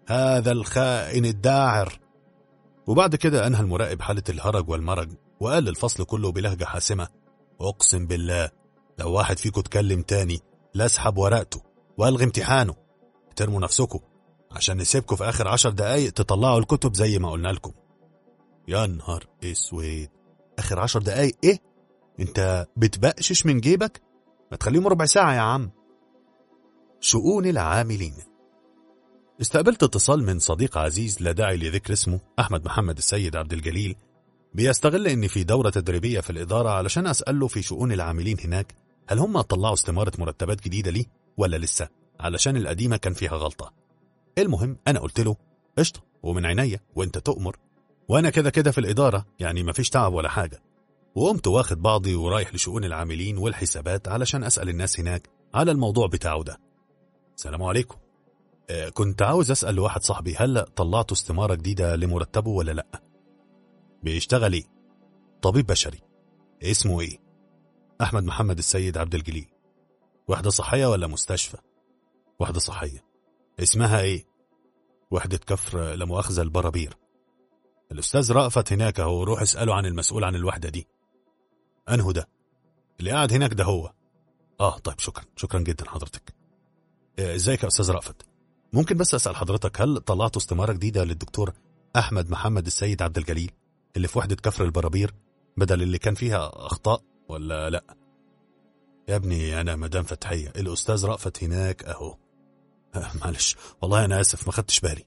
هذا الخائن الداعر وبعد كده أنهى المراقب حالة الهرج والمرج وقال للفصل كله بلهجة حاسمة أقسم بالله لو واحد فيكم اتكلم تاني لا اسحب ورقته والغي امتحانه ترموا نفسكم عشان نسيبكم في آخر عشر دقايق تطلعوا الكتب زي ما قلنا لكم يا نهار اسود آخر عشر دقايق إيه؟ أنت بتبقشش من جيبك؟ ما تخليهم ربع ساعة يا عم شؤون العاملين استقبلت اتصال من صديق عزيز لا داعي لذكر اسمه أحمد محمد السيد عبد الجليل بيستغل إني في دورة تدريبية في الإدارة علشان أسأله في شؤون العاملين هناك هل هم طلعوا استمارة مرتبات جديدة ليه ولا لسه علشان القديمة كان فيها غلطة المهم أنا قلت له قشطة ومن عينيا وأنت تؤمر وأنا كده كده في الإدارة يعني مفيش تعب ولا حاجة وقمت واخد بعضي ورايح لشؤون العاملين والحسابات علشان أسأل الناس هناك على الموضوع بتاعه ده السلام عليكم آه، كنت عاوز أسأل واحد صاحبي هل طلعتوا استمارة جديدة لمرتبه ولا لأ بيشتغل ايه طبيب بشري اسمه ايه احمد محمد السيد عبد الجليل وحدة صحية ولا مستشفى وحدة صحية اسمها ايه وحدة كفر لمؤاخذة البرابير الأستاذ رأفت هناك اهو روح اسأله عن المسؤول عن الوحدة دي أنه ده اللي قاعد هناك ده هو آه طيب شكرا شكرا جدا حضرتك آه، ازيك يا أستاذ رأفت ممكن بس أسأل حضرتك هل طلعتوا استمارة جديدة للدكتور أحمد محمد السيد عبد الجليل اللي في وحدة كفر البرابير بدل اللي كان فيها أخطاء ولا لأ يا ابني أنا مدام فتحية الأستاذ رأفت هناك أهو آه، معلش والله أنا آسف ما خدتش بالي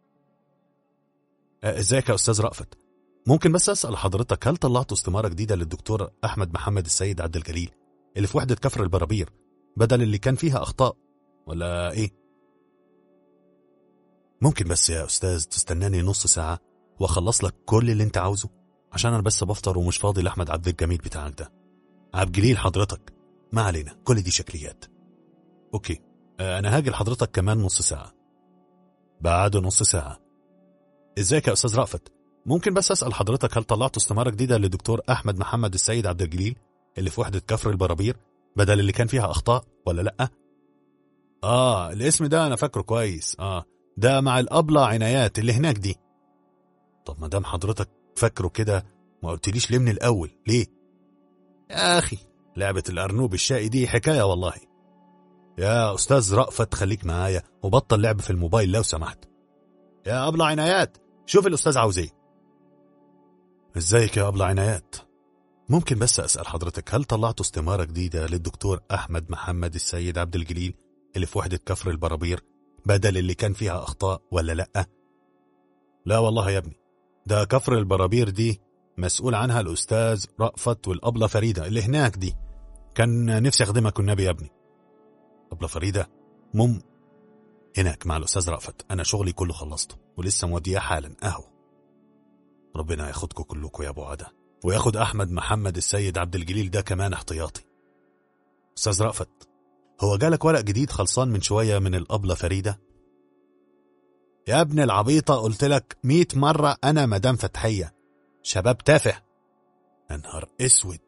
آه، ازيك يا أستاذ رأفت ممكن بس أسأل حضرتك هل طلعتوا استمارة جديدة للدكتور أحمد محمد السيد عبد الجليل اللي في وحدة كفر البرابير بدل اللي كان فيها أخطاء ولا إيه ممكن بس يا أستاذ تستناني نص ساعة وأخلص لك كل اللي أنت عاوزه عشان أنا بس بفطر ومش فاضي لأحمد عبد الجميل بتاعك ده عبد الجليل حضرتك ما علينا كل دي شكليات أوكي آه، أنا هاجي لحضرتك كمان نص ساعة بعد نص ساعة ازيك يا أستاذ رأفت ممكن بس أسأل حضرتك هل طلعتوا استمارة جديدة لدكتور أحمد محمد السيد عبد الجليل اللي في وحدة كفر البرابير بدل اللي كان فيها أخطاء ولا لأ؟ آه الاسم ده أنا فاكره كويس آه ده مع الأبلة عنايات اللي هناك دي طب ما دام حضرتك فاكره كده ما قلتليش ليه من الأول ليه؟ يا أخي لعبة الأرنوب الشقي دي حكاية والله يا أستاذ رأفت خليك معايا وبطل لعب في الموبايل لو سمحت يا أبلة عنايات شوف الأستاذ عاوز إيه ازيك يا أبلة عنايات ممكن بس أسأل حضرتك هل طلعتوا استمارة جديدة للدكتور أحمد محمد السيد عبد الجليل اللي في وحدة كفر البرابير بدل اللي كان فيها أخطاء ولا لأ؟ لا والله يا ابني ده كفر البرابير دي مسؤول عنها الأستاذ رأفت والأبلة فريدة اللي هناك دي كان نفسي أخدمك والنبي يا ابني أبلة فريدة مم هناك مع الأستاذ رأفت أنا شغلي كله خلصته ولسه موديه حالا أهو ربنا ياخدكم كلكم يا أبو عدا وياخد أحمد محمد السيد عبد الجليل ده كمان احتياطي أستاذ رأفت هو جالك ورق جديد خلصان من شوية من الأبلة فريدة يا ابن العبيطة قلت لك مية مرة أنا مدام فتحية شباب تافه يا نهار اسود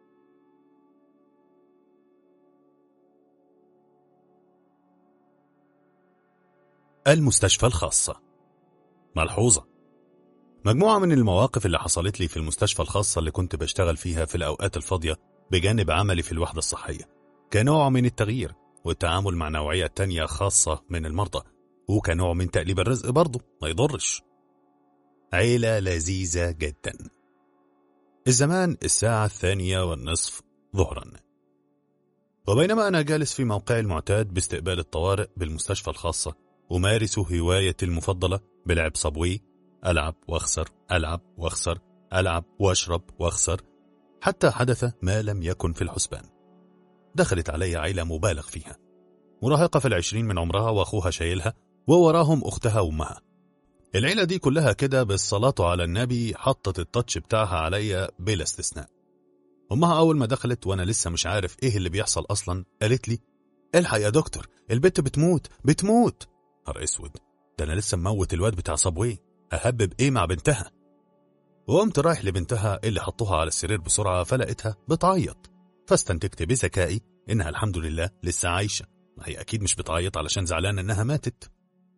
المستشفى الخاصة ملحوظة مجموعة من المواقف اللي حصلت لي في المستشفى الخاصة اللي كنت بشتغل فيها في الأوقات الفاضية بجانب عملي في الوحدة الصحية كنوع من التغيير والتعامل مع نوعية تانية خاصة من المرضى وكنوع من تقليب الرزق برضه ما يضرش عيلة لذيذة جدا الزمان الساعة الثانية والنصف ظهرا وبينما أنا جالس في موقعي المعتاد باستقبال الطوارئ بالمستشفى الخاصة أمارس هوايتي المفضلة بلعب صبوي ألعب وأخسر ألعب وأخسر ألعب وأشرب وأخسر حتى حدث ما لم يكن في الحسبان دخلت علي عيلة مبالغ فيها مراهقة في العشرين من عمرها وأخوها شايلها ووراهم أختها وأمها العيلة دي كلها كده بالصلاة على النبي حطت التاتش بتاعها عليا بلا استثناء أمها أول ما دخلت وأنا لسه مش عارف إيه اللي بيحصل أصلا قالت لي الحق يا دكتور البت بتموت بتموت نهار اسود ده انا لسه مموت الواد بتاع صابوي اهبب ايه مع بنتها وقمت رايح لبنتها اللي حطوها على السرير بسرعه فلقيتها بتعيط فاستنتجت بذكائي انها الحمد لله لسه عايشه ما هي اكيد مش بتعيط علشان زعلانه انها ماتت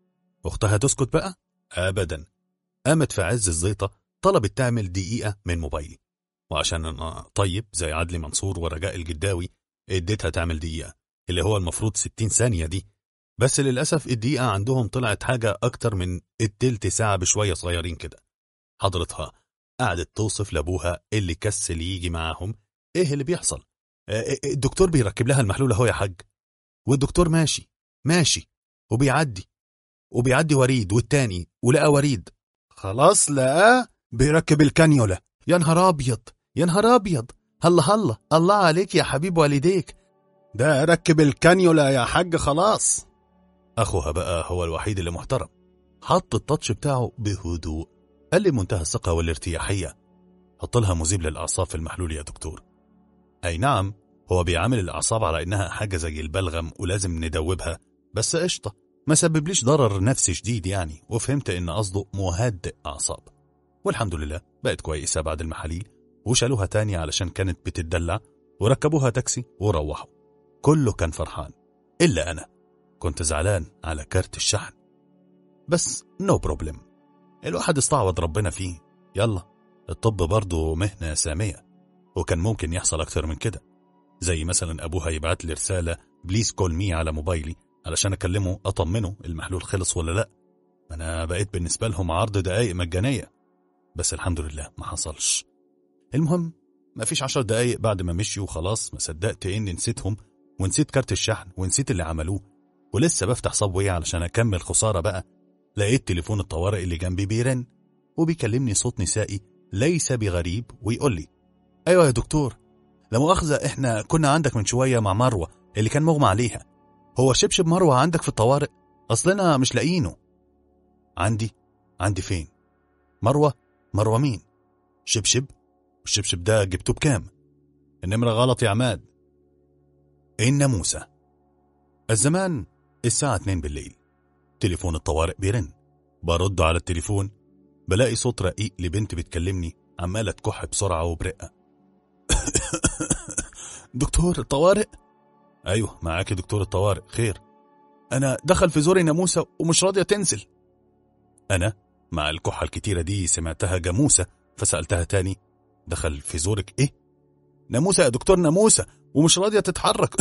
أختها تسكت بقى؟ أبدا قامت في عز الزيطة طلبت تعمل دقيقة من موبايلي وعشان أنا طيب زي عدلي منصور ورجاء الجداوي اديتها تعمل دقيقة اللي هو المفروض 60 ثانية دي بس للأسف الدقيقة عندهم طلعت حاجة أكتر من التلت ساعة بشوية صغيرين كده حضرتها قعدت توصف لأبوها اللي كسل يجي معاهم إيه اللي بيحصل آه، الدكتور بيركب لها المحلول أهو يا حاج والدكتور ماشي ماشي وبيعدي وبيعدي وريد والتاني ولقى وريد خلاص لقاه بيركب الكانيولا يا نهار أبيض يا نهار أبيض هلا هلا الله عليك يا حبيب والديك ده ركب الكانيولا يا حاج خلاص أخوها بقى هو الوحيد اللي محترم حط التاتش بتاعه بهدوء قال لي منتهى الثقة والارتياحية حط لها مذيب للأعصاب في المحلول يا دكتور أي نعم هو بيعامل الأعصاب على إنها حاجة زي البلغم ولازم ندوبها بس قشطة ما سببليش ضرر نفسي شديد يعني وفهمت إن قصده مهدئ أعصاب والحمد لله بقت كويسة بعد المحاليل وشالوها تاني علشان كانت بتتدلع وركبوها تاكسي وروحوا كله كان فرحان إلا أنا كنت زعلان على كارت الشحن بس نو no بروبلم الواحد استعوض ربنا فيه يلا الطب برضه مهنة سامية وكان ممكن يحصل أكتر من كده زي مثلا أبوها يبعت لي رسالة بليز كول مي على موبايلي علشان أكلمه أطمنه المحلول خلص ولا لأ أنا بقيت بالنسبة لهم عرض دقايق مجانية بس الحمد لله ما حصلش المهم ما فيش عشر دقايق بعد ما مشيوا وخلاص ما صدقت إني نسيتهم ونسيت كارت الشحن ونسيت اللي عملوه ولسه بفتح صابوي علشان أكمل خسارة بقى لقيت تليفون الطوارئ اللي جنبي بيرن وبيكلمني صوت نسائي ليس بغريب ويقول لي أيوة يا دكتور لا مؤاخذة إحنا كنا عندك من شوية مع مروة اللي كان مغمى عليها هو شبشب مروة عندك في الطوارئ أصلنا مش لاقيينه عندي عندي فين مروة مروة مين شبشب والشبشب ده جبته بكام النمرة غلط يا عماد الناموسة الزمان الساعة 2 بالليل تليفون الطوارئ بيرن برد على التليفون بلاقي صوت رقيق لبنت بتكلمني عمالة تكح بسرعة وبرقة دكتور الطوارئ أيوه معاك دكتور الطوارئ خير أنا دخل في زوري ناموسة ومش راضية تنزل أنا مع الكحة الكتيرة دي سمعتها جاموسة فسألتها تاني دخل في زورك إيه؟ ناموسة يا دكتور ناموسة ومش راضية تتحرك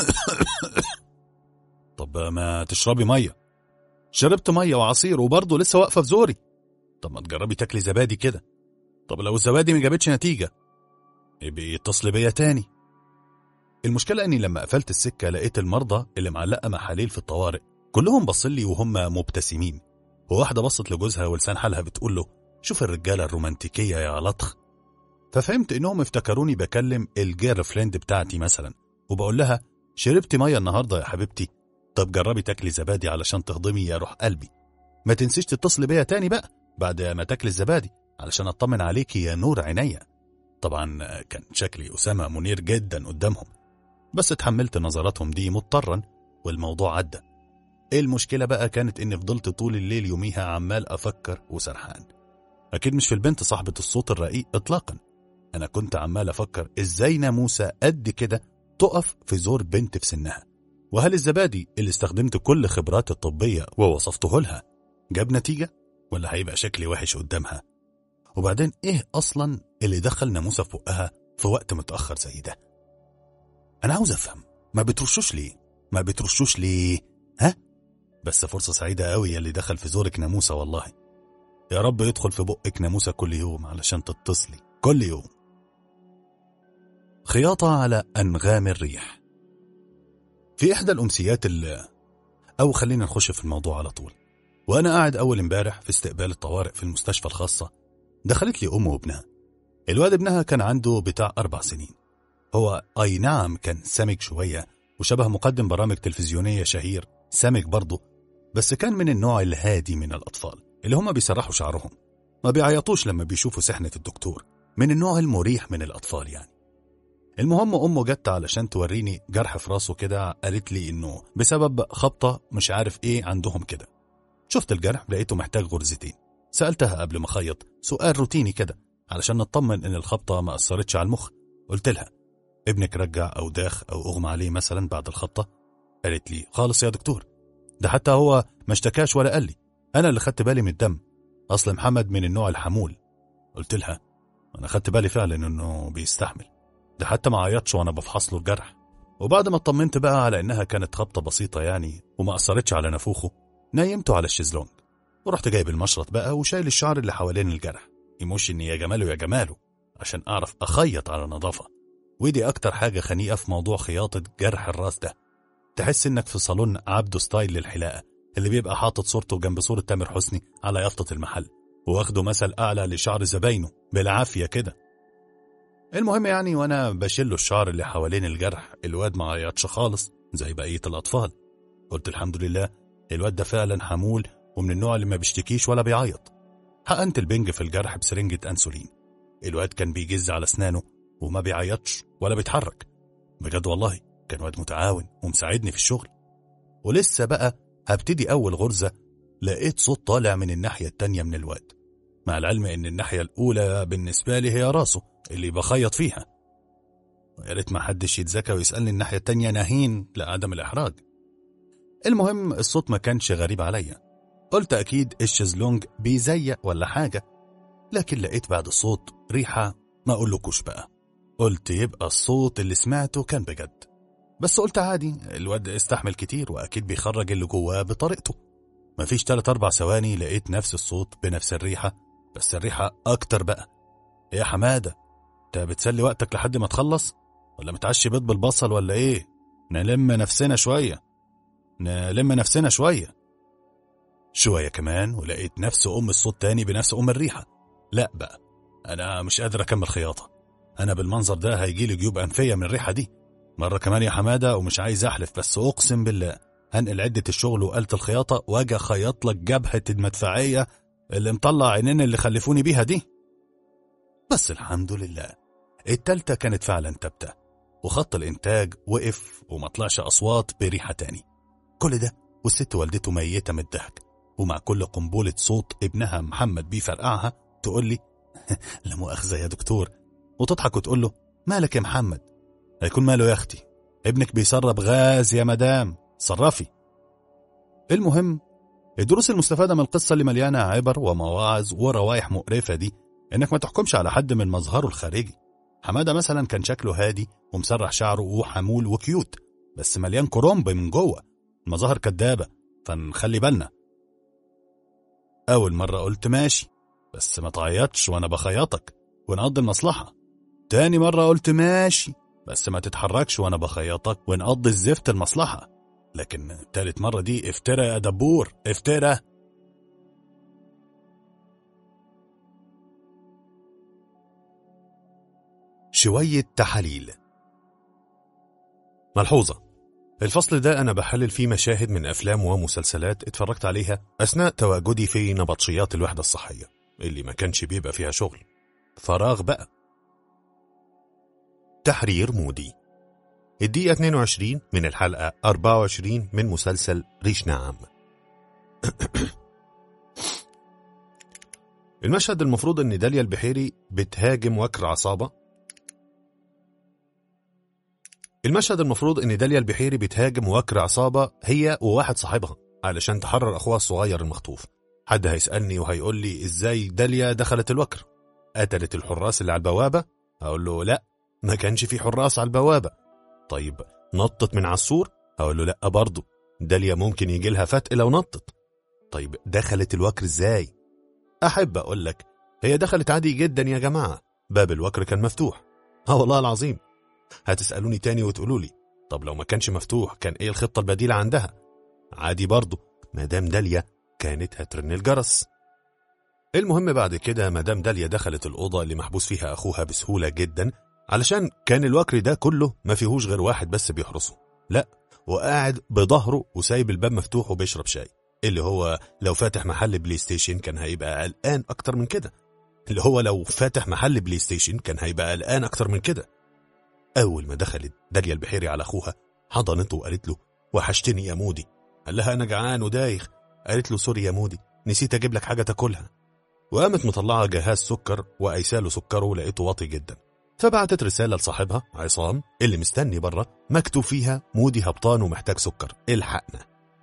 طب ما تشربي مية شربت مية وعصير وبرضه لسه واقفة في زوري طب ما تجربي تاكلي زبادي كده طب لو الزبادي ما جابتش نتيجة يبقى اتصلي بيا تاني المشكلة اني لما قفلت السكة لقيت المرضى اللي معلقة محاليل في الطوارئ كلهم بصلي وهم مبتسمين وواحدة بصت لجوزها ولسان حالها بتقول له شوف الرجالة الرومانتيكية يا لطخ ففهمت انهم افتكروني بكلم الجير فريند بتاعتي مثلا وبقول لها شربتي مية النهاردة يا حبيبتي طب جربي تاكلي زبادي علشان تهضمي يا روح قلبي ما تنسيش تتصلي بيا تاني بقى بعد ما تاكلي الزبادي علشان اطمن عليكي يا نور عينيا طبعا كان شكلي أسامة منير جدا قدامهم بس اتحملت نظراتهم دي مضطرا والموضوع عدى المشكلة بقى كانت إني فضلت طول الليل يوميها عمال أفكر وسرحان أكيد مش في البنت صاحبة الصوت الرقيق إطلاقا أنا كنت عمال أفكر إزاي ناموسة قد كده تقف في زور بنت في سنها وهل الزبادي اللي استخدمت كل خبراتي الطبية ووصفته لها جاب نتيجة ولا هيبقى شكلي وحش قدامها وبعدين إيه أصلا اللي دخل ناموسة في بقها في وقت متأخر زي ده أنا عاوز أفهم ما بترشوش ليه ما بترشوش ليه ها بس فرصة سعيدة قوي اللي دخل في زورك ناموسة والله يا رب يدخل في بقك ناموسة كل يوم علشان تتصلي كل يوم خياطة على أنغام الريح في إحدى الأمسيات اللي أو خلينا نخش في الموضوع على طول وأنا قاعد أول امبارح في استقبال الطوارئ في المستشفى الخاصة دخلت لي أم وابنها الواد ابنها كان عنده بتاع أربع سنين هو أي نعم كان سمك شوية وشبه مقدم برامج تلفزيونية شهير سمك برضه بس كان من النوع الهادي من الأطفال اللي هم بيسرحوا شعرهم ما بيعيطوش لما بيشوفوا سحنة الدكتور من النوع المريح من الأطفال يعني المهم أمه جت علشان توريني جرح في راسه كده قالت لي إنه بسبب خبطة مش عارف إيه عندهم كده شفت الجرح لقيته محتاج غرزتين سألتها قبل ما أخيط سؤال روتيني كده علشان نطمن إن الخبطة ما أثرتش على المخ قلت لها ابنك رجع أو داخ أو أغمى عليه مثلا بعد الخبطة قالت لي خالص يا دكتور ده حتى هو ما اشتكاش ولا قال لي أنا اللي خدت بالي من الدم أصل محمد من النوع الحمول قلت لها أنا خدت بالي فعلا إنه بيستحمل ده حتى ما عيطش وأنا بفحص له الجرح وبعد ما اطمنت بقى على إنها كانت خبطة بسيطة يعني وما أثرتش على نافوخه نيمته على الشيزلونج ورحت جايب المشرط بقى وشايل الشعر اللي حوالين الجرح يموش إن يا جماله يا جماله عشان أعرف أخيط على نظافة ودي أكتر حاجة خنيقة في موضوع خياطة جرح الراس ده تحس إنك في صالون عبده ستايل للحلاقة اللي بيبقى حاطط صورته جنب صورة تامر حسني على يافطة المحل واخده مثل أعلى لشعر زباينه بالعافية كده المهم يعني وأنا بشيل له الشعر اللي حوالين الجرح الواد ما عيطش خالص زي بقية الأطفال قلت الحمد لله الواد ده فعلا حمول ومن النوع اللي ما بيشتكيش ولا بيعيط حقنت البنج في الجرح بسرنجة أنسولين الواد كان بيجز على أسنانه وما بيعيطش ولا بيتحرك بجد والله كان واد متعاون ومساعدني في الشغل ولسه بقى هبتدي أول غرزة لقيت صوت طالع من الناحية التانية من الواد مع العلم إن الناحية الأولى بالنسبة لي هي راسه اللي بخيط فيها ويا ريت ما حدش يتذكى ويسألني الناحية التانية ناهين لعدم الإحراج المهم الصوت ما كانش غريب عليا قلت أكيد الشезلونج بيزيق ولا حاجة لكن لقيت بعد الصوت ريحة ما أقولكوش بقى قلت يبقى الصوت اللي سمعته كان بجد بس قلت عادي الواد استحمل كتير وأكيد بيخرج اللي جواه بطريقته مفيش تلات أربع ثواني لقيت نفس الصوت بنفس الريحة بس الريحة أكتر بقى يا حمادة انت بتسلي وقتك لحد ما تخلص ولا متعشي بيض بالبصل ولا ايه نلم نفسنا شوية نلم نفسنا شوية شوية كمان ولقيت نفس أم الصوت تاني بنفس أم الريحة لا بقى أنا مش قادر أكمل خياطة أنا بالمنظر ده هيجيلي جيوب أنفية من الريحة دي مرة كمان يا حمادة ومش عايز أحلف بس أقسم بالله هنقل عدة الشغل وآلة الخياطة وأجي أخيط لك جبهة المدفعية اللي مطلع عينين اللي خلفوني بيها دي بس الحمد لله التالتة كانت فعلا تبتة وخط الإنتاج وقف وما طلعش أصوات بريحة تاني كل ده والست والدته ميتة من الضحك ومع كل قنبلة صوت ابنها محمد بيفرقعها تقول لي لا مؤاخذة يا دكتور وتضحك وتقول له مالك يا محمد هيكون ماله يا أختي ابنك بيسرب غاز يا مدام صرفي المهم الدروس المستفادة من القصة اللي مليانة عبر ومواعظ وروايح مقرفة دي إنك ما تحكمش على حد من مظهره الخارجي حمادة مثلا كان شكله هادي ومسرح شعره وحمول وكيوت بس مليان كرومب من جوه المظاهر كدابة فنخلي بالنا أول مرة قلت ماشي بس ما تعيطش وأنا بخيطك ونقضي المصلحة تاني مرة قلت ماشي بس ما تتحركش وأنا بخيطك ونقضي الزفت المصلحة لكن تالت مرة دي افترى يا دبور افترى شوية تحاليل ملحوظة الفصل ده أنا بحلل فيه مشاهد من أفلام ومسلسلات اتفرجت عليها أثناء تواجدي في نبطشيات الوحدة الصحية اللي ما كانش بيبقى فيها شغل فراغ بقى تحرير مودي الدقيقة 22 من الحلقة 24 من مسلسل ريش نعم المشهد المفروض ان داليا البحيري بتهاجم وكر عصابة المشهد المفروض ان داليا البحيري بتهاجم وكر عصابة هي وواحد صاحبها علشان تحرر اخوها الصغير المخطوف حد هيسألني وهيقول لي ازاي داليا دخلت الوكر قتلت الحراس اللي على البوابة اقول له لا ما كانش في حراس على البوابة طيب نطت من على السور اقول له لا برضه داليا ممكن يجي لها فتق لو نطت طيب دخلت الوكر ازاي احب اقول لك هي دخلت عادي جدا يا جماعه باب الوكر كان مفتوح اه والله العظيم هتسالوني تاني وتقولوا لي طب لو ما كانش مفتوح كان ايه الخطه البديله عندها عادي برضه مدام داليا كانت هترن الجرس المهم بعد كده مدام داليا دخلت الأوضة اللي محبوس فيها أخوها بسهولة جدا علشان كان الوكر ده كله ما فيهوش غير واحد بس بيحرسه لا وقاعد بظهره وسايب الباب مفتوح وبيشرب شاي اللي هو لو فاتح محل بلاي ستيشن كان هيبقى قلقان اكتر من كده اللي هو لو فاتح محل بلاي ستيشن كان هيبقى قلقان اكتر من كده اول ما دخلت داليا البحيري على اخوها حضنته وقالت له وحشتني يا مودي قال لها انا جعان ودايخ قالت له سوري يا مودي نسيت اجيب لك حاجه تاكلها وقامت مطلعه جهاز سكر وقايساله سكره لقيته واطي جدا فبعتت رسالة لصاحبها عصام اللي مستني بره مكتوب فيها مودي هبطان ومحتاج سكر الحقنا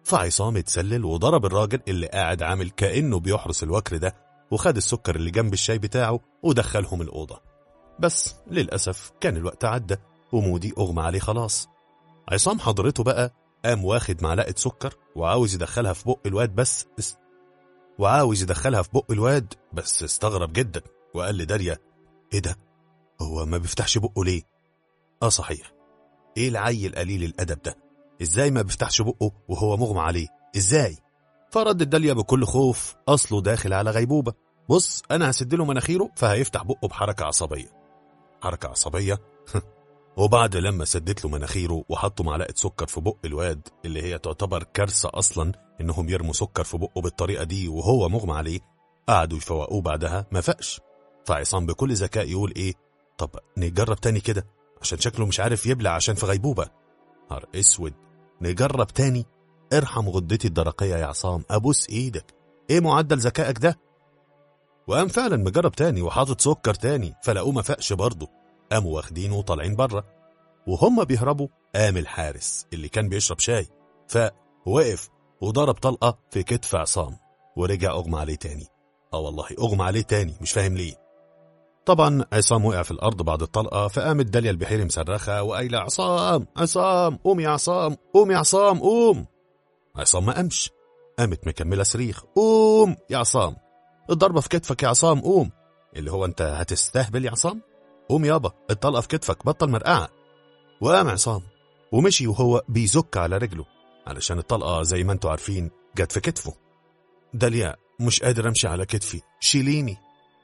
فعصام اتسلل وضرب الراجل اللي قاعد عامل كأنه بيحرس الوكر ده وخد السكر اللي جنب الشاي بتاعه ودخلهم الأوضة بس للأسف كان الوقت عدى ومودي أغمى عليه خلاص عصام حضرته بقى قام واخد معلقة سكر وعاوز يدخلها في بق الواد بس است... وعاوز يدخلها في بق الواد بس استغرب جدا وقال لداريا ايه ده هو ما بيفتحش بقه ليه اه صحيح ايه العيل قليل الادب ده ازاي ما بيفتحش بقه وهو مغمى عليه ازاي فردت داليا بكل خوف اصله داخل على غيبوبه بص انا هسد له مناخيره فهيفتح بقه بحركه عصبيه حركه عصبيه وبعد لما سدت له مناخيره وحطوا معلقه سكر في بق الواد اللي هي تعتبر كارثه اصلا انهم يرموا سكر في بقه بالطريقه دي وهو مغمى عليه قعدوا يفوقوه بعدها ما فاقش فعصام بكل ذكاء يقول ايه طب نجرب تاني كده عشان شكله مش عارف يبلع عشان في غيبوبه نهار اسود نجرب تاني ارحم غدتي الدرقيه يا عصام ابوس ايدك ايه معدل ذكائك ده وقام فعلا مجرب تاني وحاطط سكر تاني فلقوه ما فاقش برضه قاموا واخدينه وطالعين بره وهم بيهربوا قام الحارس اللي كان بيشرب شاي فوقف وضرب طلقة في كتف عصام ورجع أغمى عليه تاني اه والله أغمى عليه تاني مش فاهم ليه طبعا عصام وقع في الأرض بعد الطلقة فقامت داليا البحيري مصرخة وقايلة عصام عصام قوم يا عصام قوم يا عصام قوم عصام ما قامش قامت مكملة صريخ قوم يا عصام الضربة في كتفك يا عصام قوم اللي هو انت هتستهبل يا عصام قوم يابا الطلقة في كتفك بطل مرقعة وقام عصام ومشي وهو بيزك على رجله علشان الطلقة زي ما انتوا عارفين جت في كتفه داليا مش قادر امشي على كتفي شيليني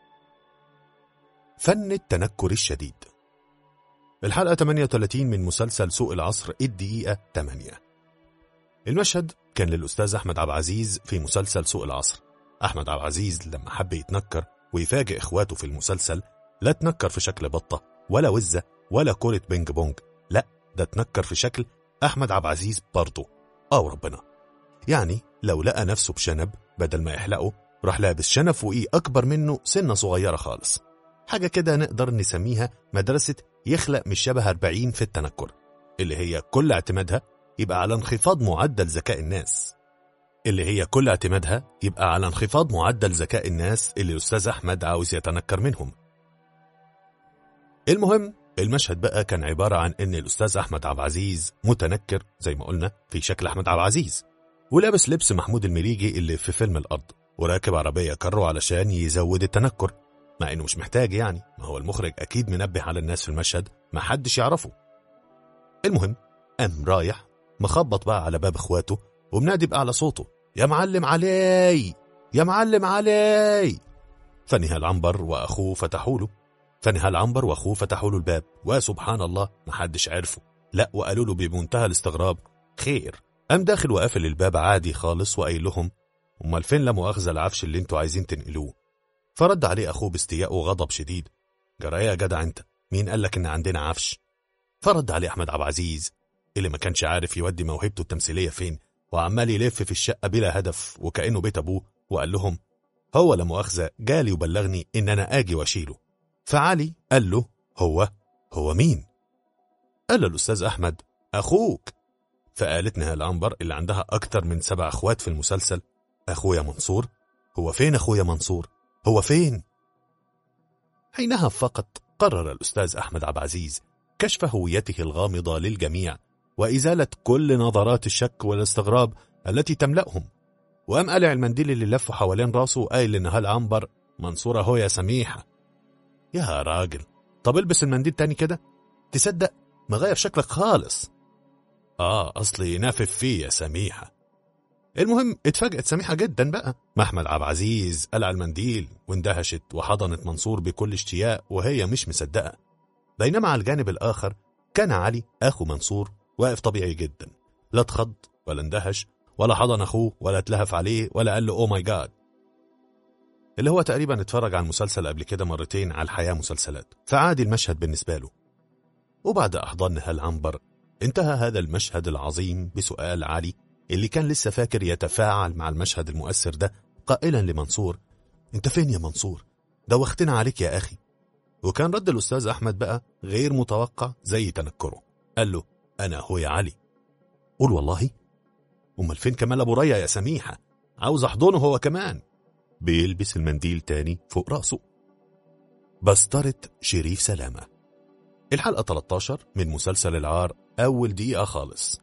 فن التنكر الشديد الحلقة 38 من مسلسل سوق العصر الدقيقة 8 المشهد كان للأستاذ أحمد عبد العزيز في مسلسل سوق العصر أحمد عبد العزيز لما حب يتنكر ويفاجئ إخواته في المسلسل لا تنكر في شكل بطة ولا وزة ولا كرة بينج بونج لا ده تنكر في شكل أحمد عبد العزيز برضه أو ربنا يعني لو لقى نفسه بشنب بدل ما يحلقه راح لابس شنب فوقيه أكبر منه سنة صغيرة خالص حاجة كده نقدر نسميها مدرسة يخلق مش شبه 40 في التنكر اللي هي كل اعتمادها يبقى على انخفاض معدل ذكاء الناس اللي هي كل اعتمادها يبقى على انخفاض معدل ذكاء الناس اللي الأستاذ أحمد عاوز يتنكر منهم المهم المشهد بقى كان عبارة عن إن الأستاذ أحمد عبد العزيز متنكر زي ما قلنا في شكل أحمد عبد العزيز ولابس لبس محمود المليجي اللي في فيلم الأرض وراكب عربية كارو علشان يزود التنكر مع إنه مش محتاج يعني ما هو المخرج أكيد منبه على الناس في المشهد ما حدش يعرفه المهم قام رايح مخبط بقى على باب إخواته ومنادي بأعلى صوته يا معلم علي يا معلم علي فنهى العنبر وأخوه فتحوا له فنهى العنبر واخوه فتحوا له الباب وسبحان الله محدش عرفه لا وقالوا له بمنتهى الاستغراب خير قام داخل وقافل الباب عادي خالص وقايل لهم امال فين لا مؤاخذه العفش اللي انتوا عايزين تنقلوه فرد عليه اخوه باستياء وغضب شديد جرى يا جدع انت مين قال لك ان عندنا عفش فرد عليه احمد عبد العزيز اللي ما كانش عارف يودي موهبته التمثيليه فين وعمال يلف في الشقه بلا هدف وكانه بيت ابوه وقال لهم هو لا مؤاخذه جالي وبلغني ان انا اجي واشيله فعلي قال له هو هو مين قال له الأستاذ أحمد أخوك فقالت نهى العنبر اللي عندها أكتر من سبع أخوات في المسلسل أخويا منصور هو فين أخويا منصور هو فين حينها فقط قرر الأستاذ أحمد عبد العزيز كشف هويته الغامضة للجميع وإزالة كل نظرات الشك والاستغراب التي تملأهم وقام قلع المنديل اللي لفه حوالين راسه وقايل لنهى العنبر منصورة هو يا سميحة يا راجل طب البس المنديل تاني كده تصدق مغير شكلك خالص اه اصلي نافف فيه يا سميحة المهم اتفاجأت سميحة جدا بقى ما احمد عبد العزيز قلع المنديل واندهشت وحضنت منصور بكل اشتياق وهي مش مصدقة بينما على الجانب الآخر كان علي أخو منصور واقف طبيعي جدا لا اتخض ولا اندهش ولا حضن أخوه ولا اتلهف عليه ولا قال له أوه ماي جاد اللي هو تقريبا اتفرج على المسلسل قبل كده مرتين على الحياة مسلسلات فعادي المشهد بالنسبة له وبعد أحضان هالعنبر انتهى هذا المشهد العظيم بسؤال علي اللي كان لسه فاكر يتفاعل مع المشهد المؤثر ده قائلا لمنصور انت فين يا منصور دوختنا عليك يا أخي وكان رد الأستاذ أحمد بقى غير متوقع زي تنكره قال له أنا هو يا علي قول والله امال فين كمال ابو ريا يا سميحه عاوز احضنه هو كمان بيلبس المنديل تاني فوق راسه بسطرة شريف سلامة الحلقة 13 من مسلسل العار أول دقيقة خالص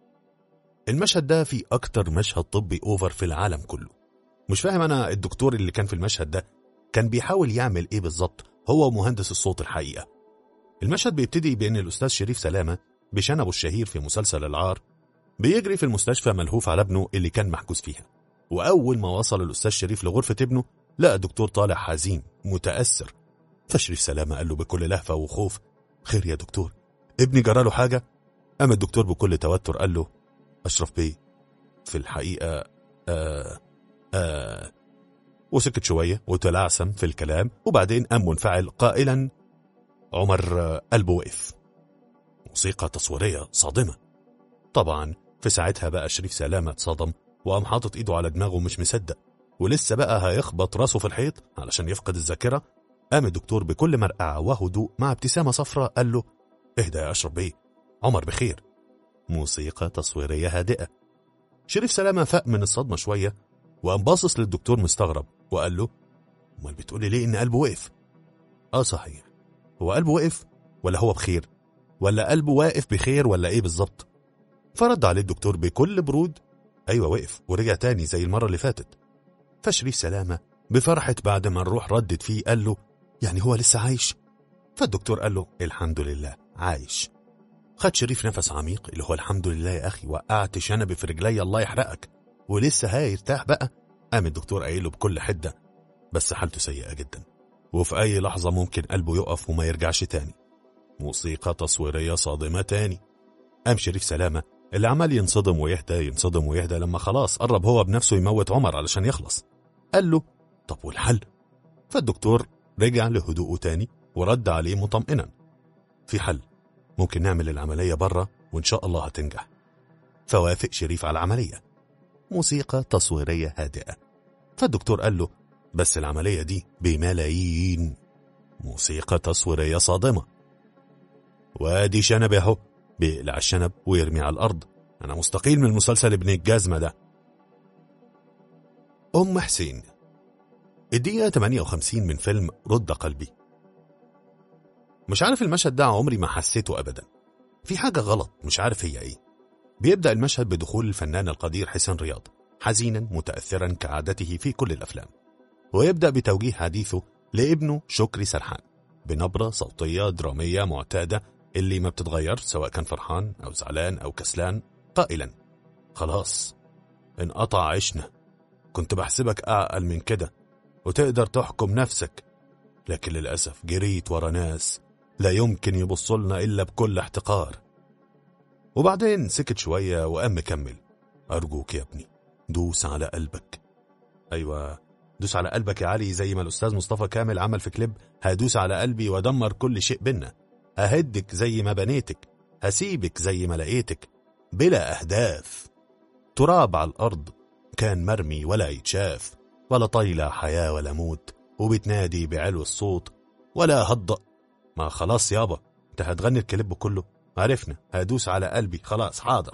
المشهد ده في أكتر مشهد طبي أوفر في العالم كله مش فاهم أنا الدكتور اللي كان في المشهد ده كان بيحاول يعمل إيه بالظبط هو ومهندس الصوت الحقيقة المشهد بيبتدي بأن الأستاذ شريف سلامة بشنبه الشهير في مسلسل العار بيجري في المستشفى ملهوف على ابنه اللي كان محجوز فيها وأول ما وصل الأستاذ شريف لغرفة ابنه لقى الدكتور طالع حزين متأثر فشريف سلامة قال له بكل لهفة وخوف خير يا دكتور ابني جراله حاجة قام الدكتور بكل توتر قال له أشرف بيه في الحقيقة آه آه وسكت شوية وتلعثم في الكلام وبعدين قام منفعل قائلا عمر آه، قلبه وقف موسيقى تصويرية صادمة طبعا في ساعتها بقى شريف سلامة اتصدم وقام حاطط ايده على دماغه مش مصدق ولسه بقى هيخبط راسه في الحيط علشان يفقد الذاكرة قام الدكتور بكل مرقعة وهدوء مع ابتسامة صفراء قال له اهدى يا أشرف بيه عمر بخير موسيقى تصويرية هادئة شريف سلامة فاق من الصدمة شوية وقام باصص للدكتور مستغرب وقال له امال بتقولي ليه ان قلبه وقف اه صحيح هو قلبه وقف ولا هو بخير ولا قلبه واقف بخير ولا ايه بالظبط فرد عليه الدكتور بكل برود ايوه وقف ورجع تاني زي المرة اللي فاتت فشريف سلامة بفرحة بعد ما الروح ردت فيه قال له يعني هو لسه عايش فالدكتور قال له الحمد لله عايش خد شريف نفس عميق اللي هو الحمد لله يا اخي وقعت شنبي في رجلي الله يحرقك ولسه هيرتاح بقى قام الدكتور قايل له بكل حده بس حالته سيئه جدا وفي اي لحظه ممكن قلبه يقف وما يرجعش تاني موسيقى تصويريه صادمه تاني قام شريف سلامه اللي عمال ينصدم ويهدى ينصدم ويهدى لما خلاص قرب هو بنفسه يموت عمر علشان يخلص قال له طب والحل فالدكتور رجع لهدوءه تاني ورد عليه مطمئنا في حل ممكن نعمل العملية بره وإن شاء الله هتنجح فوافق شريف على العملية موسيقى تصويرية هادئة فالدكتور قال له بس العملية دي بملايين موسيقى تصويرية صادمة وادي شنب اهو بيقلع الشنب ويرمي على الأرض أنا مستقيل من المسلسل ابن الجزمة ده أم حسين الدقيقة 58 من فيلم رد قلبي مش عارف المشهد ده عمري ما حسيته أبدا في حاجة غلط مش عارف هي إيه بيبدأ المشهد بدخول الفنان القدير حسين رياض حزينا متأثرا كعادته في كل الأفلام ويبدأ بتوجيه حديثه لابنه شكري سرحان بنبرة صوتية درامية معتادة اللي ما بتتغير سواء كان فرحان أو زعلان أو كسلان قائلا خلاص انقطع عشنا كنت بحسبك أعقل من كده وتقدر تحكم نفسك لكن للأسف جريت ورا ناس لا يمكن يبصلنا إلا بكل احتقار وبعدين سكت شوية وقام مكمل أرجوك يا ابني دوس على قلبك أيوة دوس على قلبك يا علي زي ما الأستاذ مصطفى كامل عمل في كليب هدوس على قلبي ودمر كل شيء بينا ههدك زي ما بنيتك هسيبك زي ما لقيتك بلا أهداف تراب على الأرض كان مرمي ولا يتشاف ولا طايلة حياة ولا موت وبتنادي بعلو الصوت ولا هضأ ما خلاص يابا انت هتغني الكليب كله عرفنا هدوس على قلبي خلاص حاضر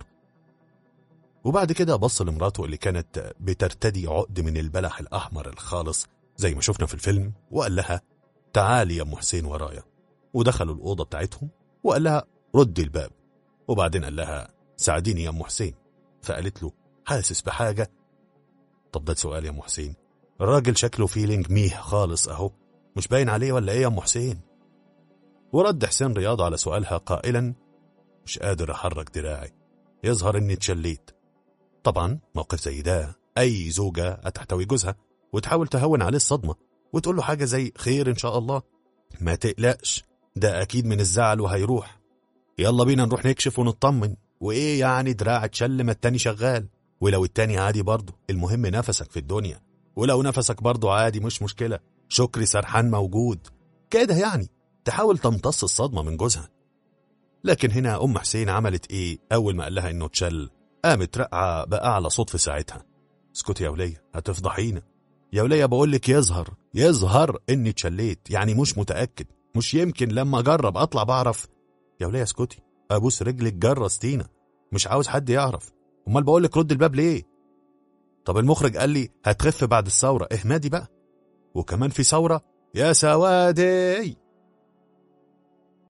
وبعد كده بص لمراته اللي كانت بترتدي عقد من البلح الأحمر الخالص زي ما شفنا في الفيلم وقال لها تعالي يا أم حسين ورايا ودخلوا الأوضة بتاعتهم وقال لها ردي الباب وبعدين قال لها ساعديني يا أم حسين فقالت له حاسس بحاجة طب ده سؤال يا أم حسين الراجل شكله فيلينج ميه خالص أهو مش باين عليه ولا إيه يا أم حسين ورد حسين رياض على سؤالها قائلا مش قادر أحرك دراعي يظهر إني اتشليت طبعا موقف زي ده أي زوجة هتحتوي جوزها وتحاول تهون عليه الصدمة وتقول له حاجة زي خير إن شاء الله ما تقلقش ده أكيد من الزعل وهيروح يلا بينا نروح نكشف ونطمن وإيه يعني دراع اتشل ما التاني شغال ولو التاني عادي برضه المهم نفسك في الدنيا ولو نفسك برضه عادي مش مشكلة شكري سرحان موجود كده يعني تحاول تمتص الصدمة من جوزها لكن هنا أم حسين عملت إيه أول ما قال لها إنه اتشل قامت رقعة بأعلى صوت في ساعتها اسكتي يا ولية هتفضحينا يا ولية بقول لك يظهر يظهر إني اتشليت يعني مش متأكد مش يمكن لما أجرب أطلع بعرف يا ولية اسكتي أبوس رجلك جرستينا مش عاوز حد يعرف امال بقول لك رد الباب ليه طب المخرج قال لي هتخف بعد الثوره اهمادي بقى وكمان في ثوره يا سوادي